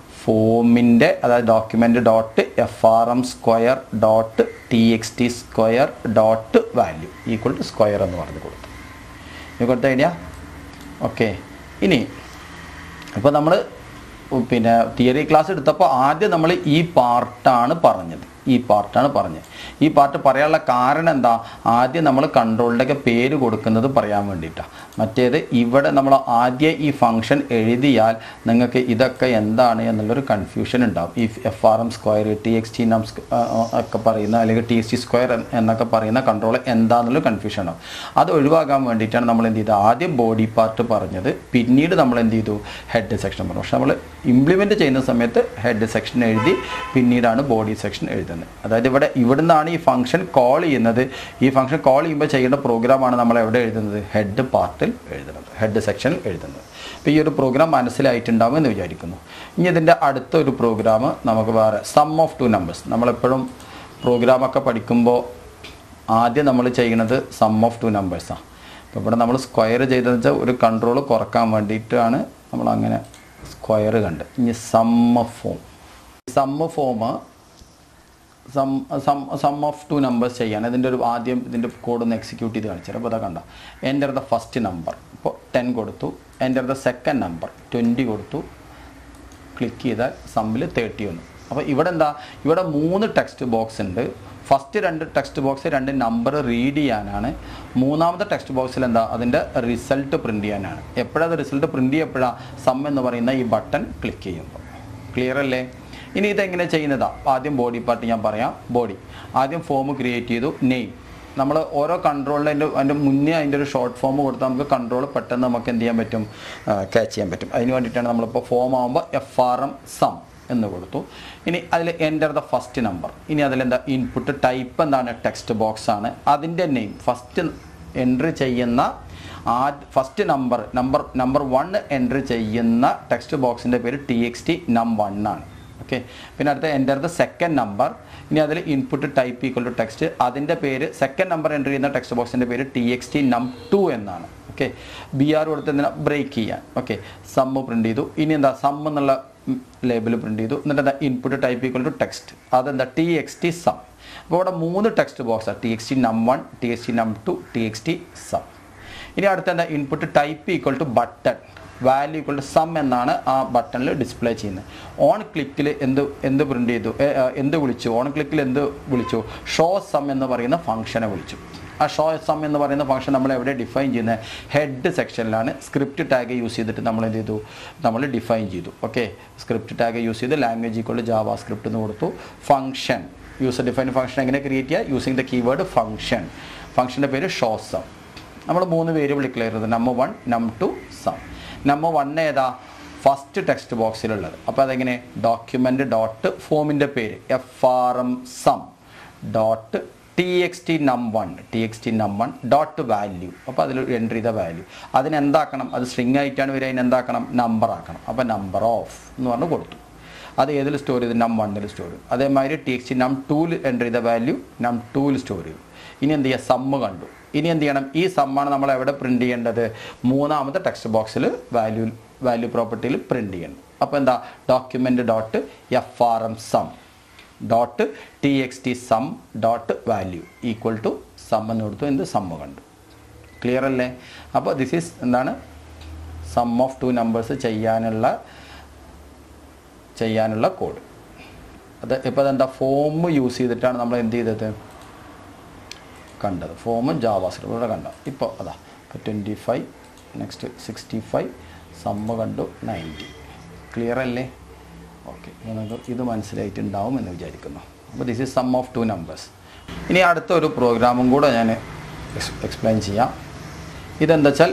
ഫോമിൻ്റെ അതായത് document dot F R M square dot T X T square dot value equal to square എന്ന് പറഞ്ഞ് കൊടുത്തു ഇത് കൊടുത്ത ഐഡിയ ഓക്കെ ഇനി ഇപ്പോൾ നമ്മൾ പിന്നെ തിയറി ക്ലാസ് എടുത്തപ്പോൾ ആദ്യം നമ്മൾ ഈ പാർട്ടാണ് പറഞ്ഞത് ഈ പാർട്ടാണ് പറഞ്ഞത് ഈ പാർട്ട് പറയാനുള്ള കാരണം എന്താ ആദ്യം നമ്മൾ കൺട്രോളിൻ്റെയൊക്കെ പേര് കൊടുക്കുന്നത് പറയാൻ വേണ്ടിയിട്ടാണ് മറ്റേത് ഇവിടെ നമ്മൾ ആദ്യം ഈ ഫംഗ്ഷൻ എഴുതിയാൽ നിങ്ങൾക്ക് ഇതൊക്കെ എന്താണ് എന്നുള്ളൊരു കൺഫ്യൂഷൻ ഉണ്ടാവും ഈ F R M square T X T num ഒക്കെ പറയുന്ന അല്ലെങ്കിൽ ടി എക്സ് ടി സ്ക്വയർ എന്നൊക്കെ പറയുന്ന കൺട്രോൾ എന്താണെന്നുള്ള കൺഫ്യൂഷൻ ഉണ്ടാവും അത് ഒഴിവാക്കാൻ വേണ്ടിയിട്ടാണ് നമ്മൾ എന്ത് ചെയ്തത് ആദ്യം ബോഡി പാർട്ട് പറഞ്ഞത് പിന്നീട് നമ്മൾ എന്ത് ചെയ്തു ഹെഡ് സെക്ഷൻ പറഞ്ഞു പക്ഷെ നമ്മൾ ഇംപ്ലിമെൻറ്റ് ചെയ്യുന്ന സമയത്ത് ഹെഡ് സെക്ഷൻ എഴുതി പിന്നീടാണ് ബോഡി സെക്ഷൻ എഴുതുന്നത് അതായത് ഇവിടെ ഇവിടുന്നാണ് ഈ ഫംഗ്ഷൻ കോൾ ചെയ്യുന്നത് ഈ ഫംഗ്ഷൻ കോൾ ചെയ്യുമ്പോൾ ചെയ്യേണ്ട പ്രോഗ്രാമാണ് നമ്മൾ എവിടെ എഴുതുന്നത് ഹെഡ് പാർട്ടിൽ എഴുതുന്നത് ഹെഡ് സെക്ഷനിൽ എഴുതുന്നത് അപ്പോൾ ഈ ഒരു പ്രോഗ്രാം മനസ്സിലായിട്ടുണ്ടാവും എന്ന് വിചാരിക്കുന്നു ഇനി ഇതിൻ്റെ അടുത്ത ഒരു പ്രോഗ്രാം നമുക്ക് വേറെ സം ഓഫ് ടു നമ്പേഴ്സ് നമ്മളെപ്പോഴും പ്രോഗ്രാമൊക്കെ പഠിക്കുമ്പോൾ ആദ്യം നമ്മൾ ചെയ്യുന്നത് സം ഓഫ് ടു നമ്പേഴ്സാണ് അപ്പോൾ ഇവിടെ നമ്മൾ സ്ക്വയർ ചെയ്തതെന്ന് വെച്ചാൽ ഒരു കൺട്രോൾ കുറക്കാൻ വേണ്ടിയിട്ടാണ് നമ്മൾ അങ്ങനെ സ്ക്വയർ കണ്ട് ഇനി sum form sum form sum sum sum of two numbers ചെയ്യാൻ ഇതിൻ്റെ ഒരു ആദ്യം ഇതിൻ്റെ കോഡ് ഒന്ന് എക്സിക്യൂട്ട് ചെയ്ത് കാണിച്ചു അപ്പോൾ അതാ കണ്ട എൻ്റർ ദ ഫസ്റ്റ് നമ്പർ ഇപ്പോൾ ടെൻ കൊടുത്തു enter the second number twenty കൊടുത്തു ക്ലിക്ക് ചെയ്താൽ സമ്മിൽ തേർട്ടി വന്നു അപ്പോൾ ഇവിടെ എന്താ ഇവിടെ മൂന്ന് ടെക്സ്റ്റ് ബോക്സ് ഉണ്ട് ഫസ്റ്റ് രണ്ട് ടെക്സ്റ്റ് ബോക്സ് രണ്ട് നമ്പർ റീഡ് ചെയ്യാനാണ് മൂന്നാമത്തെ ടെക്സ്റ്റ് ബോക്സിൽ എന്താ അതിൻ്റെ റിസൾട്ട് പ്രിൻ്റ് ചെയ്യാനാണ് എപ്പോഴത് റിസൾട്ട് പ്രിൻ്റ് ചെയ്യപ്പോഴാണ് സം എന്ന് പറയുന്ന ഈ ബട്ടൺ ക്ലിക്ക് ചെയ്യുമ്പോൾ ക്ലിയർ അല്ലേ ഇനി ഇതെങ്ങനെ ചെയ്യുന്നതാ ആദ്യം ബോഡി പാർട്ട് ഞാൻ പറയാം ബോഡി ആദ്യം ഫോം ക്രിയേറ്റ് ചെയ്തു നെയിം നമ്മൾ ഓരോ കൺട്രോളിൻ്റെ അതിൻ്റെ അതിൻ്റെ മുന്നേ അതിൻ്റെ ഒരു ഷോർട്ട് ഫോം കൊടുത്താൽ നമുക്ക് കൺട്രോൾ പെട്ടെന്ന് നമുക്ക് എന്ത് ചെയ്യാൻ പറ്റും ക്യാച്ച് ചെയ്യാൻ പറ്റും അതിന് വേണ്ടിയിട്ടാണ് നമ്മളിപ്പോൾ ഫോം ആകുമ്പോൾ എഫ് ആർ എം സം എന്ന് കൊടുത്തു ഇനി അതിൽ എൻ്റർ ദ ഫസ്റ്റ് നമ്പർ ഇനി അതിലെന്താ ഇൻപുട്ട് ടൈപ്പ് എന്താണ് ടെക്സ്റ്റ് ബോക്സ് ആണ് അതിൻ്റെ നെയിം ഫസ്റ്റ് എൻട്രി ചെയ്യുന്ന ആ first number number number one entry ചെയ്യുന്ന ടെക്സ്റ്റ് ബോക്സിൻ്റെ പേര് T X T num one ആണ് ഓക്കെ പിന്നെ അടുത്ത എൻ്റർ ദ സെക്കൻഡ് നമ്പർ ഇനി അതിൽ input type equal to text അതിൻ്റെ പേര് സെക്കൻഡ് നമ്പർ എൻ്റർ ചെയ്യുന്ന ടെക്സ്റ്റ് ബോക്സിൻ്റെ പേര് T X T num two എന്നാണ് ഓക്കെ ബി ആർ കൊടുത്ത് എന്തിനാ ബ്രേക്ക് ചെയ്യാൻ ഓക്കെ സമ്മ് പ്രിൻ്റ് ചെയ്തു ഇനി എന്താ സം എന്നുള്ള ലേബിൾ പ്രിൻ്റ് ചെയ്തു എന്നിട്ട് എന്താ input type equal to text അതെന്താ ടി എക്സ് ടി സം അപ്പോൾ ഇവിടെ മൂന്ന് ടെക്സ്റ്റ് ബോക്സാണ് T X T num one T X T num two T X T sum ഇനി അടുത്ത എന്താ input type equal to button value equal to sum എന്നാണ് ആ ബട്ടണിൽ ഡിസ്പ്ലേ ചെയ്യുന്നത് ഓൺ ക്ലിക്കിൽ എന്ത് എന്ത് പ്രിൻ്റ് ചെയ്തു ഏ, ആ, എന്ത് വിളിച്ചു ഓൺ ക്ലിക്കിൽ എന്ത് വിളിച്ചു ഷോ സം എന്ന് പറയുന്ന ഫംഗ്ഷനെ വിളിച്ചു ആ ഷോ സം എന്ന് പറയുന്ന ഫംഗ്ഷൻ നമ്മൾ എവിടെ ഡിഫൈൻ ചെയ്യുന്നത് ഹെഡ് സെക്ഷനിലാണ് സ്ക്രിപ്റ്റ് ടാഗ് യൂസ് ചെയ്തിട്ട് നമ്മൾ എന്ത് ചെയ്തു നമ്മൾ ഡിഫൈൻ ചെയ്തു ഓക്കെ സ്ക്രിപ്റ്റ് ടാഗ് യൂസ് ചെയ്ത് ലാംഗ്വേജ് ഈക്വൽ ജാവ സ്ക്രിപ്റ്റ് എന്ന് കൊടുത്തു ഫംഗ്ഷൻ യൂസർ ഡിഫൈൻ ഫംഗ്ഷൻ എങ്ങനെ ക്രിയേറ്റ് ചെയ്യുക യൂസിങ് ദ കീവേഡ് ഫംഗ്ഷൻ ഫംഗ്ഷൻ്റെ പേര് ഷോ സം നമ്മൾ മൂന്ന് വേരിയബിൾ ഡിക്ലെയർ ചെയ്തത് number one num two sum number one ഏതാ ഫസ്റ്റ് ടെക്സ്റ്റ് ബോക്സിലുള്ളത് അപ്പോൾ അതെങ്ങനെ ഡോക്യുമെൻ്റ് ഡോട്ട് ഫോമിൻ്റെ പേര് F R M sum dot T X T num one T X T num one dot value അപ്പോൾ അതിൽ എൻ്റർ ചെയ്ത വാല്യൂ അതിന് എന്താക്കണം അത് സ്ട്രിങ് ആയിട്ടാണ് വരിക അതിന് എന്താക്കണം നമ്പർ ആക്കണം അപ്പോൾ നമ്പർ ഓഫ് എന്ന് പറഞ്ഞ് കൊടുത്തു അത് ഏതിൽ സ്റ്റോർ ചെയ്ത് നം വണ്ണിൽ സ്റ്റോർ ചെയ്തു അതേമാതിരി ടി എക്സ് ടി നം ടൂവിൽ എൻ്റർ ചെയ്ത വാല്യൂ നം ടൂവിൽ സ്റ്റോർ ചെയ്തു ഇനി എന്ത് ചെയ്യുക സമ്മ് കണ്ടു ഇനി എന്ത് ചെയ്യണം ഈ സമ്മാണ് നമ്മൾ എവിടെ പ്രിൻറ്റ് ചെയ്യേണ്ടത് മൂന്നാമത്തെ ടെക്സ്റ്റ് ബോക്സിൽ വാല്യൂ വാല്യൂ പ്രോപ്പർട്ടിയിൽ പ്രിൻറ്റ് ചെയ്യണം അപ്പോൾ എന്താ document dot F R M sum dot T X T sum dot value equal to sum എന്ന് കൊടുത്തു എന്ത് സമ്മ് കണ്ടു ക്ലിയർ അല്ലേ അപ്പോൾ ദിസ് ഈസ് എന്താണ് സം ഓഫ് ടു നമ്പേഴ്സ് ചെയ്യാനുള്ള ചെയ്യാനുള്ള കോഡ് അത് ഇപ്പോൾ അതെന്താ ഫോം യൂസ് ചെയ്തിട്ടാണ് നമ്മൾ എന്ത് ചെയ്തത് കണ്ടത് ഫോമും ജാവാസ്ക്രിപ്റ്റ് ഇവിടെ കണ്ട ഇപ്പോൾ അതാ ഇപ്പോൾ twenty five next sixty five sum കണ്ടു നയൻറ്റി ക്ലിയർ അല്ലേ ഓക്കെ നിങ്ങൾക്ക് ഇത് മനസ്സിലായിട്ടുണ്ടാവും എന്ന് വിചാരിക്കുന്നു അപ്പോൾ this is sum of two numbers ഇനി അടുത്ത ഒരു പ്രോഗ്രാമും കൂടെ ഞാൻ എക്സ്പ്ലെയിൻ ചെയ്യാം ഇതെന്താ വെച്ചാൽ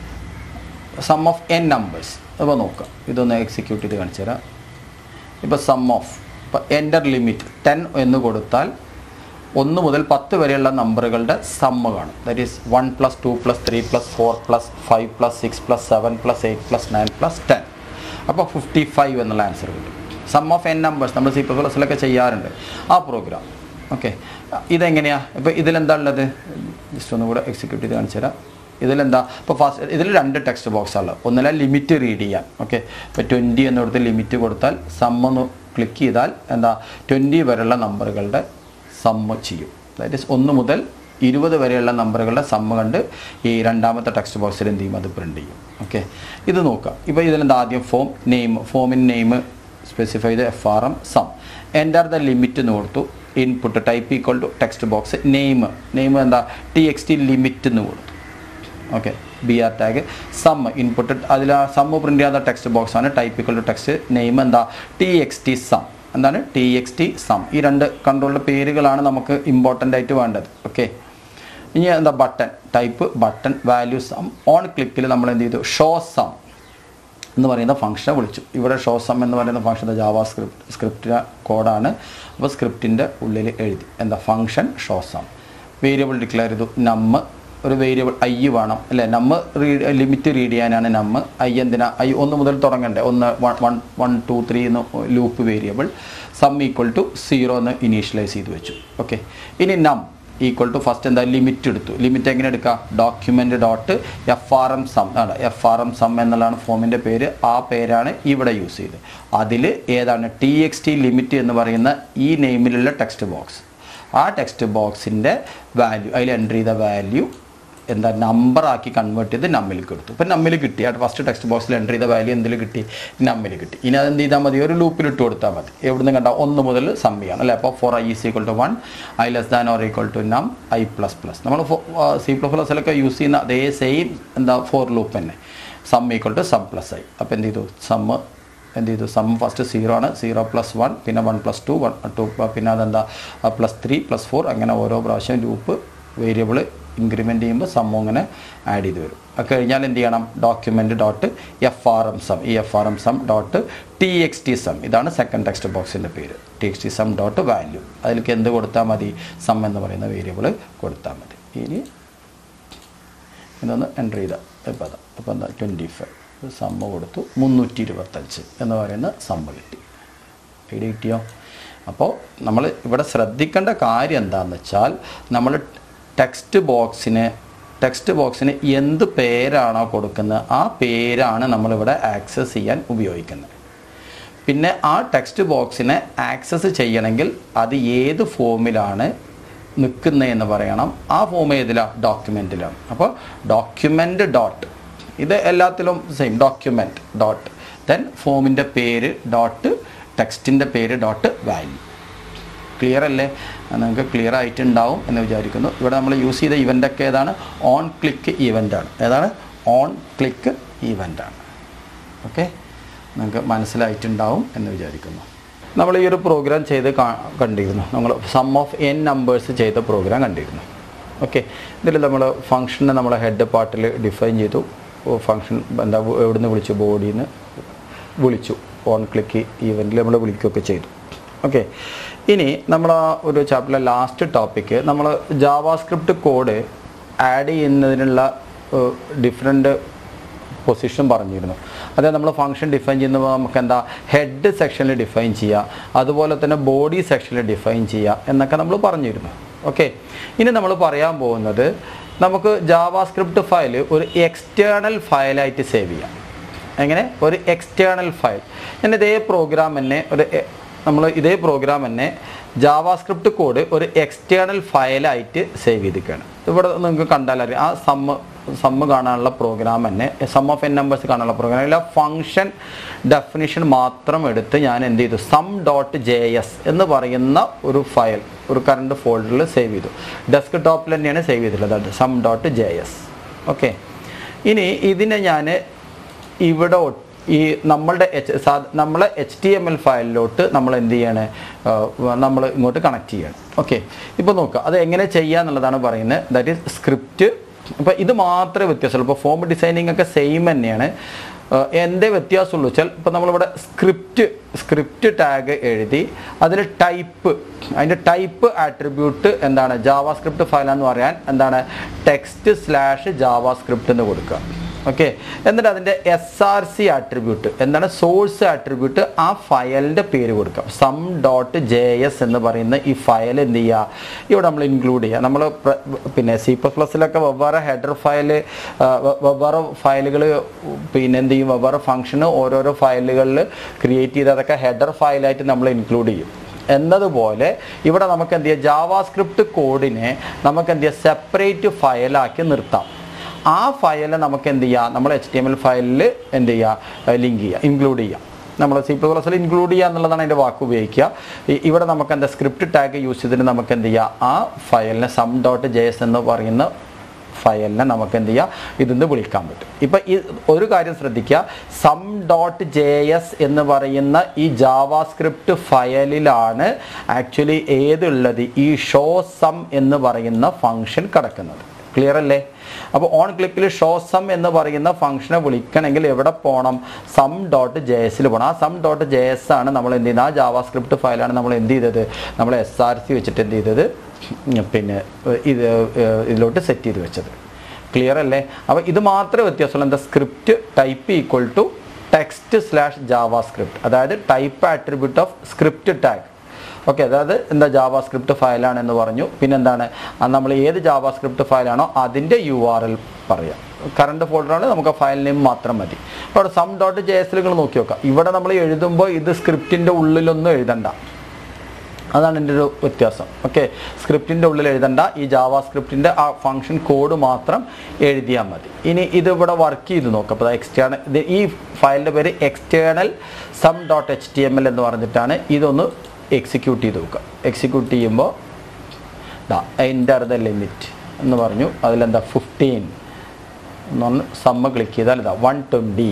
സം ഓഫ് എൻ നമ്പേഴ്സ് അപ്പോൾ നോക്കാം ഇതൊന്ന് എക്സിക്യൂട്ട് ചെയ്ത് കാണിച്ചു തരാം ഇപ്പോൾ സം ഓഫ് ഇപ്പോൾ എൻ്റർ ലിമിറ്റ് ടെൻ എന്ന് കൊടുത്താൽ ഒന്ന് മുതൽ പത്ത് വരെയുള്ള നമ്പറുകളുടെ സമ്മ് കാണും that is one plus two plus three plus four plus five plus six plus seven plus eight plus nine plus ten അപ്പോൾ ഫിഫ്റ്റി ഫൈവ് എന്നുള്ള ആൻസർ കിട്ടും സം ഓഫ് എൻ നമ്പേഴ്സ് നമ്മൾ സി പ്ലസിലൊക്കെ ചെയ്യാറുണ്ട് ആ പ്രോഗ്രാം ഓക്കെ ഇതെങ്ങനെയാണ് ഇപ്പോൾ ഇതിലെന്താ ഉള്ളത് ജസ്റ്റ് ഒന്നുകൂടെ എക്സിക്യൂട്ട് ചെയ്ത് കാണിച്ചു തരാം ഇതിലെന്താ ഇപ്പോൾ ഫസ്റ്റ് ഇതിൽ രണ്ട് ടെക്സ്റ്റ് ബോക്സ് ഉള്ളത് ഒന്നിലെ ലിമിറ്റ് റീഡ് ചെയ്യാൻ ഓക്കെ ഇപ്പോൾ ട്വൻറ്റി എന്നിടത്ത് ലിമിറ്റ് കൊടുത്താൽ സം ഒന്ന് ക്ലിക്ക് ചെയ്താൽ എന്താ ട്വൻറ്റി വരെയുള്ള നമ്പറുകളുടെ സമ്മ് ചെയ്യും ദാറ്റ് ഈസ് ഒന്ന് മുതൽ ഇരുപത് വരെയുള്ള നമ്പറുകളുടെ സമ്മ് കണ്ട് ഈ രണ്ടാമത്തെ ടെക്സ്റ്റ് ബോക്സിൽ എന്ത് ചെയ്യും അത് പ്രിൻ്റ് ചെയ്യും ഓക്കെ ഇത് നോക്കാം ഇപ്പോൾ ഇതിലെന്താ ആദ്യം ഫോം നെയിം ഫോമിൻ നെയിം സ്പെസിഫൈ ചെയ്ത് F R M sum enter the limit എന്ന് കൊടുത്തു input type equal to text box name name എന്താ ടി എക്സ് ടി ലിമിറ്റ് എന്ന് കൊടുത്തു okay B R tag sum input അതിൽ ആ സമ്മ് പ്രിൻ്റ് ചെയ്യാത്ത ടെക്സ്റ്റ് ബോക്സ് ആണ് type equal to text name എന്താ ടി എക്സ് ടി സം എന്താണ് T X T sum ഈ രണ്ട് കൺട്രോളിൻ്റെ പേരുകളാണ് നമുക്ക് ഇമ്പോർട്ടൻ്റ് ആയിട്ട് വേണ്ടത് ഓക്കെ ഇനി എന്താ button type button value sum on ക്ലിക്കിൽ നമ്മൾ എന്ത് ചെയ്തു ഷോ സം എന്ന് പറയുന്ന ഫംഗ്ഷനെ വിളിച്ചു ഇവിടെ ഷോ സം എന്ന് പറയുന്ന ഫംഗ്ഷൻ ജാവ സ്ക്രിപ്റ്റ് സ്ക്രിപ്റ്റ് കോഡാണ് അപ്പോൾ സ്ക്രിപ്റ്റിൻ്റെ ഉള്ളിൽ എഴുതി എന്താ function show sum variable declare ചെയ്തു നമ്മ് ഒരു വേരിയബിൾ ഐ വേണം അല്ലേ നമ്മ് റീഡ് ലിമിറ്റ് റീഡ് ചെയ്യാനാണ് നമ്മ് ഐ എന്തിനാ ഐ ഒന്ന് മുതൽ തുടങ്ങണ്ടേ ഒന്ന് one one one two three എന്ന് loop variable sum equal to zero എന്ന് ഇനീഷ്യലൈസ് ചെയ്ത് വെച്ചു ഓക്കെ ഇനി നം ഈക്വൽ ടു ഫസ്റ്റ് എന്താ ലിമിറ്റ് എടുത്തു ലിമിറ്റ് എങ്ങനെ എടുക്കുക document dot F R M sum ആണ് എഫ് ആർ എം സം എന്നുള്ളതാണ് ഫോമിൻ്റെ പേര് ആ പേരാണ് ഇവിടെ യൂസ് ചെയ്തത് അതിൽ ഏതാണ് ടി എക്സ് ടി ലിമിറ്റ് എന്ന് പറയുന്ന ഈ നെയിമിലുള്ള ടെക്സ്റ്റ് ബോക്സ് ആ ടെക്സ്റ്റ് ബോക്സിൻ്റെ വാല്യൂ അതിൽ എൻ്റർ ചെയ്ത വാല്യൂ എന്താ നമ്പറാക്കി കൺവേർട്ട് ചെയ്ത് നമ്മിലേക്ക് എടുത്തു ഇപ്പം നമ്മിൽ കിട്ടി ആ ഫസ്റ്റ് ടെക്സ്റ്റ് ബോക്സിൽ എൻ്റർ ചെയ്ത വാല്യൂ എന്തിൽ കിട്ടി നമ്മിൽ കിട്ടി ഇനി അതെന്ത് ചെയ്താൽ മതി ഒരു ലൂപ്പിൽ ഇട്ട് കൊടുത്താൽ മതി എവിടുന്ന് കണ്ട ഒന്ന് മുതൽ സം ചെയ്യണം അല്ലേ അപ്പോൾ for I is equal to one I less than or equal to num I plus plus നമ്മൾ സി പ്ലസ് പ്ലസിലൊക്കെ യൂസ് ചെയ്യുന്ന അതേ സെയിം എന്താ ഫോർ ലൂപ്പ് തന്നെ sum equal to sum plus I അപ്പോൾ എന്ത് ചെയ്തു സമ്മ് എന്ത് ചെയ്തു സം ഫസ്റ്റ് സീറോ ആണ് സീറോ പ്ലസ് വൺ പിന്നെ one plus two one two പിന്നെ അതെന്താ പ്ലസ് ത്രീ പ്ലസ് ഫോർ അങ്ങനെ ഓരോ പ്രാവശ്യം ലൂപ്പ് വേരിയബിൾ ഇൻക്രിമെൻ്റ് ചെയ്യുമ്പോൾ സമ്മം ഇങ്ങനെ ആഡ് ചെയ്ത് വരും അത് കഴിഞ്ഞാൽ എന്ത് ചെയ്യണം document dot F R M sum ഈ F R M sum dot T X T sum ഇതാണ് സെക്കൻഡ് ടെക്സ്റ്റ് ബോക്സിൻ്റെ പേര് T X T sum dot value അതിലേക്ക് എന്ത് കൊടുത്താൽ മതി സം എന്ന് പറയുന്ന വേരിയബിൾ കൊടുത്താൽ മതി ഇനി ഇതൊന്ന് എൻ്റർ ചെയ്ത ഇപ്പോൾ അതാ ഇപ്പോൾ എന്താ ട്വൻറ്റി ഫൈവ് സമ്മ കൊടുത്തു മുന്നൂറ്റി ഇരുപത്തഞ്ച് എന്ന് പറയുന്ന സമ്മ കിട്ടി ഐഡിയ കിട്ടിയോ അപ്പോൾ നമ്മൾ ഇവിടെ ശ്രദ്ധിക്കേണ്ട കാര്യം എന്താണെന്ന് വെച്ചാൽ നമ്മൾ ടെക്സ്റ്റ് ബോക്സിന് ടെക്സ്റ്റ് ബോക്സിന് എന്ത് പേരാണോ കൊടുക്കുന്നത് ആ പേരാണ് നമ്മളിവിടെ ആക്സസ് ചെയ്യാൻ ഉപയോഗിക്കുന്നത് പിന്നെ ആ ടെക്സ്റ്റ് ബോക്സിനെ ആക്സസ് ചെയ്യണമെങ്കിൽ അത് ഏത് ഫോമിലാണ് നിൽക്കുന്നത് എന്ന് പറയണം ആ ഫോം ഏതിലാണ് ഡോക്യുമെൻറ്റിലാണ് അപ്പോൾ ഡോക്യുമെൻ്റ് ഡോട്ട് ഇത് എല്ലാത്തിലും സെയിം ഡോക്യുമെൻറ്റ് ഡോട്ട് ദെൻ ഫോമിൻ്റെ പേര് ഡോട്ട് ടെക്സ്റ്റിൻ്റെ പേര് ഡോട്ട് വാല്യൂ ക്ലിയർ അല്ലേ അത് നിങ്ങൾക്ക് ക്ലിയർ ആയിട്ടുണ്ടാവും എന്ന് വിചാരിക്കുന്നു ഇവിടെ നമ്മൾ യൂസ് ചെയ്ത ഇവൻ്റ് ഒക്കെ ഏതാണ് ഓൺ ക്ലിക്ക് ഇവൻ്റ് ആണ് ഏതാണ് ഓൺ ക്ലിക്ക് ഇവൻ്റ് ആണ് ഓക്കെ നിങ്ങൾക്ക് മനസ്സിലായിട്ടുണ്ടാവും എന്ന് വിചാരിക്കുന്നു നമ്മൾ ഈ ഒരു പ്രോഗ്രാം ചെയ്ത് കാ- കണ്ടിരുന്നു നമ്മൾ സം ഓഫ് എൻ നമ്പേഴ്സ് ചെയ്ത പ്രോഗ്രാം കണ്ടിരുന്നു ഓക്കെ ഇതിൽ നമ്മൾ ഫംഗ്ഷനെ നമ്മൾ ഹെഡ് പാർട്ടിൽ ഡിഫൈൻ ചെയ്തു ഫംഗ്ഷൻ എന്താ എവിടുന്ന് വിളിച്ചു ബോഡിയിൽ നിന്ന് വിളിച്ചു ഓൺ ക്ലിക്ക് ഈവൻറ്റിൽ നമ്മൾ വിളിക്കുകയൊക്കെ ചെയ്തു ഓക്കെ ഇനി നമ്മൾ ആ ഒരു ചാപ്റ്ററിലെ ലാസ്റ്റ് ടോപ്പിക്ക് നമ്മൾ ജാവാസ്ക്രിപ്റ്റ് കോഡ് ആഡ് ചെയ്യുന്നതിനുള്ള ഡിഫറെൻറ്റ് പൊസിഷൻ പറഞ്ഞിരുന്നു അതായത് നമ്മൾ ഫംഗ്ഷൻ ഡിഫൈൻ ചെയ്യുമ്പോൾ നമുക്ക് എന്താ ഹെഡ് സെക്ഷനിൽ ഡിഫൈൻ ചെയ്യുക അതുപോലെ തന്നെ ബോഡി സെക്ഷനിൽ ഡിഫൈൻ ചെയ്യുക എന്നൊക്കെ നമ്മൾ പറഞ്ഞിരുന്നു ഓക്കെ ഇനി നമ്മൾ പറയാൻ പോകുന്നത് നമുക്ക് ജാവാസ്ക്രിപ്റ്റ് ഫയൽ ഒരു എക്സ്റ്റേണൽ ഫയലായിട്ട് സേവ് ചെയ്യാം എങ്ങനെ ഒരു എക്സ്റ്റേണൽ ഫയൽ ഞാൻ ഇതേ പ്രോഗ്രാം തന്നെ ഒരു നമ്മൾ ഇതേ പ്രോഗ്രാം തന്നെ ജാവാസ്ക്രിപ്റ്റ് കോഡ് ഒരു എക്സ്റ്റേണൽ ഫയലായിട്ട് സേവ് ചെയ്തിരിക്കുകയാണ് ഇവിടെ നിങ്ങൾക്ക് കണ്ടാൽ അറിയാം ആ സമ്മ് സമ്മ് കാണാനുള്ള പ്രോഗ്രാം തന്നെ സം ഓഫ് എൻ നമ്പേഴ്സ് കാണാനുള്ള പ്രോഗ്രാം അല്ല ഫംഗ്ഷൻ ഡെഫിനിഷൻ മാത്രം എടുത്ത് ഞാൻ എന്ത് ചെയ്തു സം ഡോട്ട് ജെ എസ് എന്ന് പറയുന്ന ഒരു ഫയൽ ഒരു കറണ്ട് ഫോൾഡറിൽ സേവ് ചെയ്തു ഡെസ്ക് ടോപ്പിൽ തന്നെയാണ് സേവ് ചെയ്തിട്ടുള്ളത് sum dot J S okay ഇനി ഇതിനെ ഞാൻ ഇവിടെ ഒ- ഈ നമ്മളുടെ എച്ച് സാ നമ്മളെ എച്ച് ടി എം എൽ ഫയലിലോട്ട് നമ്മൾ എന്ത് ചെയ്യാണ് നമ്മൾ ഇങ്ങോട്ട് കണക്ട് ചെയ്യണം ഓക്കെ ഇപ്പോൾ നോക്കുക അത് എങ്ങനെ ചെയ്യുക എന്നുള്ളതാണ് പറയുന്നത് ദാറ്റ് ഈസ് സ്ക്രിപ്റ്റ് ഇപ്പോൾ ഇത് മാത്രമേ വ്യത്യാസമുള്ളൂ ഇപ്പോൾ ഫോം ഡിസൈനിങ് ഒക്കെ സെയിം തന്നെയാണ് ഏഹ് എന്തേ വ്യത്യാസമുള്ളൂ വെച്ചാൽ ഇപ്പോൾ നമ്മളിവിടെ സ്ക്രിപ്റ്റ് സ്ക്രിപ്റ്റ് ടാഗ് എഴുതി അതിൽ ടൈപ്പ് അതിൻ്റെ ടൈപ്പ് ആട്രിബ്യൂട്ട് എന്താണ് ജാവാ സ്ക്രിപ്റ്റ് ഫയലാന്ന് പറയാൻ എന്താണ് ടെക്സ്റ്റ് സ്ലാഷ് ജാവാ സ്ക്രിപ്റ്റ് എന്ന് കൊടുക്കുക ഓക്കെ എന്നിട്ട് അതിൻ്റെ എസ് ആർ സി ആട്രിബ്യൂട്ട് എന്താണ് സോഴ്സ് ആട്രിബ്യൂട്ട് ആ ഫയലിൻ്റെ പേര് കൊടുക്കാം സം ഡോട്ട് ജെ എസ് എന്ന് പറയുന്ന ഈ ഫയൽ എന്ത് ചെയ്യുക ഇവിടെ നമ്മൾ ഇൻക്ലൂഡ് ചെയ്യുക നമ്മൾ പിന്നെ സി പ്ലസ് പ്ലസിലൊക്കെ വെവ്വേറെ ഹെഡർ ഫയൽ വെവ്വേറെ ഫയലുകൾ പിന്നെ എന്ത് ചെയ്യും വെവ്വേറെ ഫംഗ്ഷന് ഓരോരോ ഫയലുകളിൽ ക്രിയേറ്റ് ചെയ്ത് അതൊക്കെ ഹെഡർ ഫയലായിട്ട് നമ്മൾ ഇൻക്ലൂഡ് ചെയ്യും എന്നതുപോലെ ഇവിടെ നമുക്ക് എന്ത് ചെയ്യാം ജാവാസ്ക്രിപ്റ്റ് കോഡിനെ നമുക്ക് എന്ത് ചെയ്യാം സെപ്പറേറ്റ് ഫയലാക്കി നിർത്താം ആ ഫയൽ നമുക്ക് എന്ത് ചെയ്യാം നമ്മൾ എച്ച് ടി എം എൽ ഫയലിൽ എന്ത് ചെയ്യുക ലിങ്ക് ചെയ്യുക ഇൻക്ലൂഡ് ചെയ്യാം നമ്മൾ സി പ്ലസ് പ്ലസിൽ ഇൻക്ലൂഡ് ചെയ്യുക എന്നുള്ളതാണ് അതിൻ്റെ വാക്ക് ഉപയോഗിക്കുക ഈ- ഇവിടെ നമുക്ക് എന്താ സ്ക്രിപ്റ്റ് ടാഗ് യൂസ് ചെയ്തിട്ട് നമുക്ക് എന്ത് ചെയ്യാം ആ ഫയലിനെ സം ഡോട്ട് ജെ എസ് എന്ന് പറയുന്ന ഫയലിനെ നമുക്ക് എന്ത് ചെയ്യാം ഇതിന്ന് വിളിക്കാൻ പറ്റും ഇപ്പം ഈ ഒരു കാര്യം ശ്രദ്ധിക്കുക സം ഡോട്ട് ജെ എസ് എന്ന് പറയുന്ന ഈ ജാവാസ്ക്രിപ്റ്റ് ഫയലിലാണ് ആക്ച്വലി ഏതുള്ളത് ഈ ഷോ സം എന്ന് പറയുന്ന ഫംഗ്ഷൻ കിടക്കുന്നത് ക്ലിയർ അല്ലേ അപ്പോൾ ഓൺ ക്ലിക്കിൽ ഷോ സം എന്ന് പറയുന്ന ഫംഗ്ഷനെ വിളിക്കണമെങ്കിൽ എവിടെ പോകണം സം ഡോട്ട് ജെ എസിൽ പോകണം ആ സം ഡോട്ട് ജെ എസ് ആണ് നമ്മൾ എന്ത് ചെയ്യുന്നത് ആ ജാവാസ്ക്രിപ്റ്റ് ഫയലാണ് നമ്മൾ എന്ത് ചെയ്തത് നമ്മൾ എസ് ആർ സി വെച്ചിട്ട് എന്ത് ചെയ്തത് പിന്നെ ഇത് ഇതിലോട്ട് സെറ്റ് ചെയ്ത് വെച്ചത് ക്ലിയർ അല്ലേ അപ്പോൾ ഇത് മാത്രമേ വ്യത്യാസമുള്ളൂ എന്താ script type equal to text slash JavaScript അതായത് type attribute of script tag okay അതായത് എന്താ ജാവാ സ്ക്രിപ്റ്റ് ഫയലാണെന്ന് പറഞ്ഞു പിന്നെന്താണ് ആ നമ്മൾ ഏത് ജാവാ സ്ക്രിപ്റ്റ് ഫയലാണോ അതിൻ്റെ യു ആർ എൽ പറയാം കറണ്ട് ഫോൾഡറാണ് നമുക്ക് ഫയൽ നെയിം മാത്രം മതി അപ്പോൾ സം ഡോട്ട് ജെ എസിൽ നിങ്ങൾ നോക്കി നോക്കാം ഇവിടെ നമ്മൾ എഴുതുമ്പോൾ ഇത് സ്ക്രിപ്റ്റിൻ്റെ ഉള്ളിലൊന്നും എഴുതണ്ട അതാണ് എൻ്റെ ഒരു വ്യത്യാസം ഓക്കെ സ്ക്രിപ്റ്റിൻ്റെ ഉള്ളിൽ എഴുതണ്ട ഈ ജാവാ സ്ക്രിപ്റ്റിൻ്റെ ആ ഫംഗ്ഷൻ കോഡ് മാത്രം എഴുതിയാൽ മതി ഇനി ഇത് ഇവിടെ വർക്ക് ചെയ്ത് നോക്കാം അപ്പോൾ എക്സ്റ്റേണൽ ഇത് ഈ ഫയലിൻ്റെ പേര് external sum dot H T M L എന്ന് പറഞ്ഞിട്ടാണ് ഇതൊന്ന് എക്സിക്യൂട്ട് ചെയ്ത് നോക്കുക എക്സിക്യൂട്ട് ചെയ്യുമ്പോൾ ദാ എൻ്റർ ദ ലിമിറ്റ് എന്ന് പറഞ്ഞു അതിലെന്താ ഫിഫ്റ്റീൻ എന്ന് പറഞ്ഞ് സമ്മ ക്ലിക്ക് ചെയ്താൽ ഇതാ വൺ ട്വൻറ്റി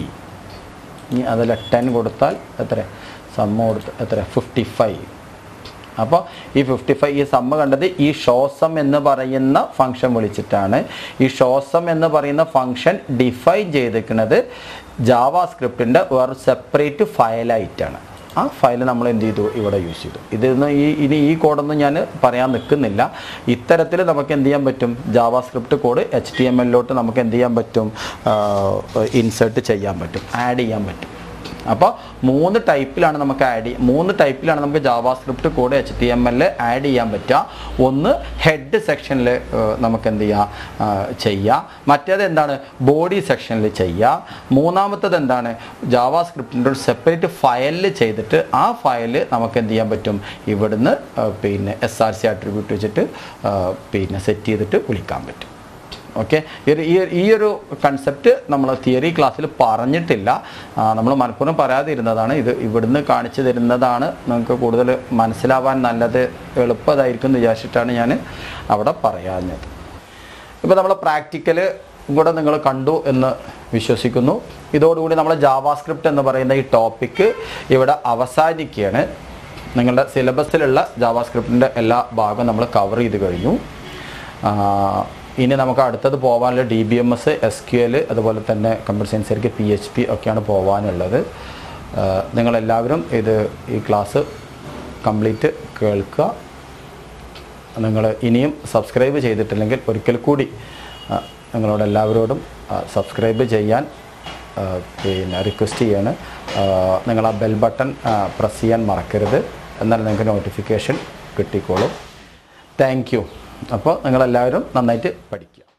ഇനി അതിൽ ടെൻ കൊടുത്താൽ എത്ര സമ്മ കൊടുത്ത് എത്ര ഫിഫ്റ്റി ഫൈവ് അപ്പോൾ ഈ ഫിഫ്റ്റി ഫൈവ് ഈ സമ്മ കണ്ടത് ഈ ഷോസം എന്ന് പറയുന്ന ഫംഗ്ഷൻ വിളിച്ചിട്ടാണ് ഈ ഷോസം എന്ന് പറയുന്ന ഫംഗ്ഷൻ ഡിഫൈൻ ചെയ്തിരിക്കുന്നത് ജാവാ സ്ക്രിപ്റ്റിൻ്റെ വേറെ സെപ്പറേറ്റ് ഫയലായിട്ടാണ് ആ ഫയൽ നമ്മൾ എന്ത് ചെയ്തു ഇവിടെ യൂസ് ചെയ്തു ഇതൊന്നും ഈ ഇനി ഈ കോഡൊന്നും ഞാൻ പറയാൻ നിൽക്കുന്നില്ല ഇത്തരത്തിൽ നമുക്ക് എന്ത് ചെയ്യാൻ പറ്റും JavaScript code H T M എല്ലിലോട്ട് നമുക്ക് എന്ത് ചെയ്യാൻ പറ്റും ഇൻസേർട്ട് ചെയ്യാൻ പറ്റും ആഡ് ചെയ്യാൻ പറ്റും അപ്പോൾ മൂന്ന് ടൈപ്പിലാണ് നമുക്ക് ആഡ് ചെയ്യ മൂന്ന് ടൈപ്പിലാണ് നമുക്ക് JavaScript code H T M L add ചെയ്യാൻ പറ്റുക ഒന്ന് ഹെഡ് സെക്ഷനിൽ നമുക്ക് എന്ത് ചെയ്യാം ആ, ചെയ്യാം മറ്റേത് എന്താണ് ബോഡി സെക്ഷനിൽ ചെയ്യാം മൂന്നാമത്തത് എന്താണ് ജാവാസ്ക്രിപ്റ്റിൻ്റെ ഒരു സെപ്പറേറ്റ് ഫയലിൽ ചെയ്തിട്ട് ആ ഫയൽ നമുക്ക് എന്ത് ചെയ്യാൻ പറ്റും ഇവിടുന്ന് ആ, പിന്നെ എസ് ആർ സി അട്രിബ്യൂട്ട് വെച്ചിട്ട് ആ, പിന്നെ സെറ്റ് ചെയ്തിട്ട് വിളിക്കാൻ പറ്റും ഓക്കെ ഈ ഈ ഒരു കൺസെപ്റ്റ് നമ്മൾ തിയറി ക്ലാസ്സിൽ പറഞ്ഞിട്ടില്ല നമ്മൾ മനഃപൂർവ്വം പറയാതിരുന്നതാണ് ഇത് ഇവിടുന്ന് കാണിച്ചു തരുന്നതാണ് നിങ്ങൾക്ക് കൂടുതൽ മനസ്സിലാവാൻ നല്ലത് എളുപ്പമായിരിക്കും എന്ന് വിചാരിച്ചിട്ടാണ് ഞാൻ അവിടെ പറയാഞ്ഞത് ഇപ്പോൾ നമ്മൾ പ്രാക്ടിക്കൽ കൂടെ നിങ്ങൾ കണ്ടു എന്ന് വിശ്വസിക്കുന്നു ഇതോടുകൂടി നമ്മൾ ജാവാസ്ക്രിപ്റ്റ് എന്ന് പറയുന്ന ഈ ടോപ്പിക്ക് ഇവിടെ അവസാനിക്കുകയാണ് നിങ്ങളുടെ സിലബസിലുള്ള ജാവാസ്ക്രിപ്റ്റിൻ്റെ എല്ലാ ഭാഗവും നമ്മൾ കവർ ചെയ്ത് കഴിഞ്ഞു ആ, ഇനി നമുക്ക് അടുത്തത് പോകാനുള്ള D B M S S Q L അതുപോലെ തന്നെ കമ്പ്യൂട്ടർ സയൻസിലേക്ക് പി എച്ച് പി ഒക്കെയാണ് പോകാനുള്ളത് ആ, നിങ്ങളെല്ലാവരും ഇത് ഈ ക്ലാസ് കംപ്ലീറ്റ് കേൾക്കുക നിങ്ങൾ ഇനിയും സബ്സ്ക്രൈബ് ചെയ്തിട്ടില്ലെങ്കിൽ ഒരിക്കൽ കൂടി ആ, നിങ്ങളോട് എല്ലാവരോടും ആ, സബ്സ്ക്രൈബ് ചെയ്യാൻ ആ, പിന്നെ റിക്വസ്റ്റ് ചെയ്യാണ് ആ, നിങ്ങൾ ആ ബെൽ ബട്ടൺ പ്രസ് ചെയ്യാൻ മറക്കരുത് എന്നാൽ നിങ്ങൾക്ക് നോട്ടിഫിക്കേഷൻ കിട്ടിക്കോളും താങ്ക് യു അപ്പോൾ നിങ്ങളെല്ലാവരും നന്നായിട്ട് പഠിക്കുക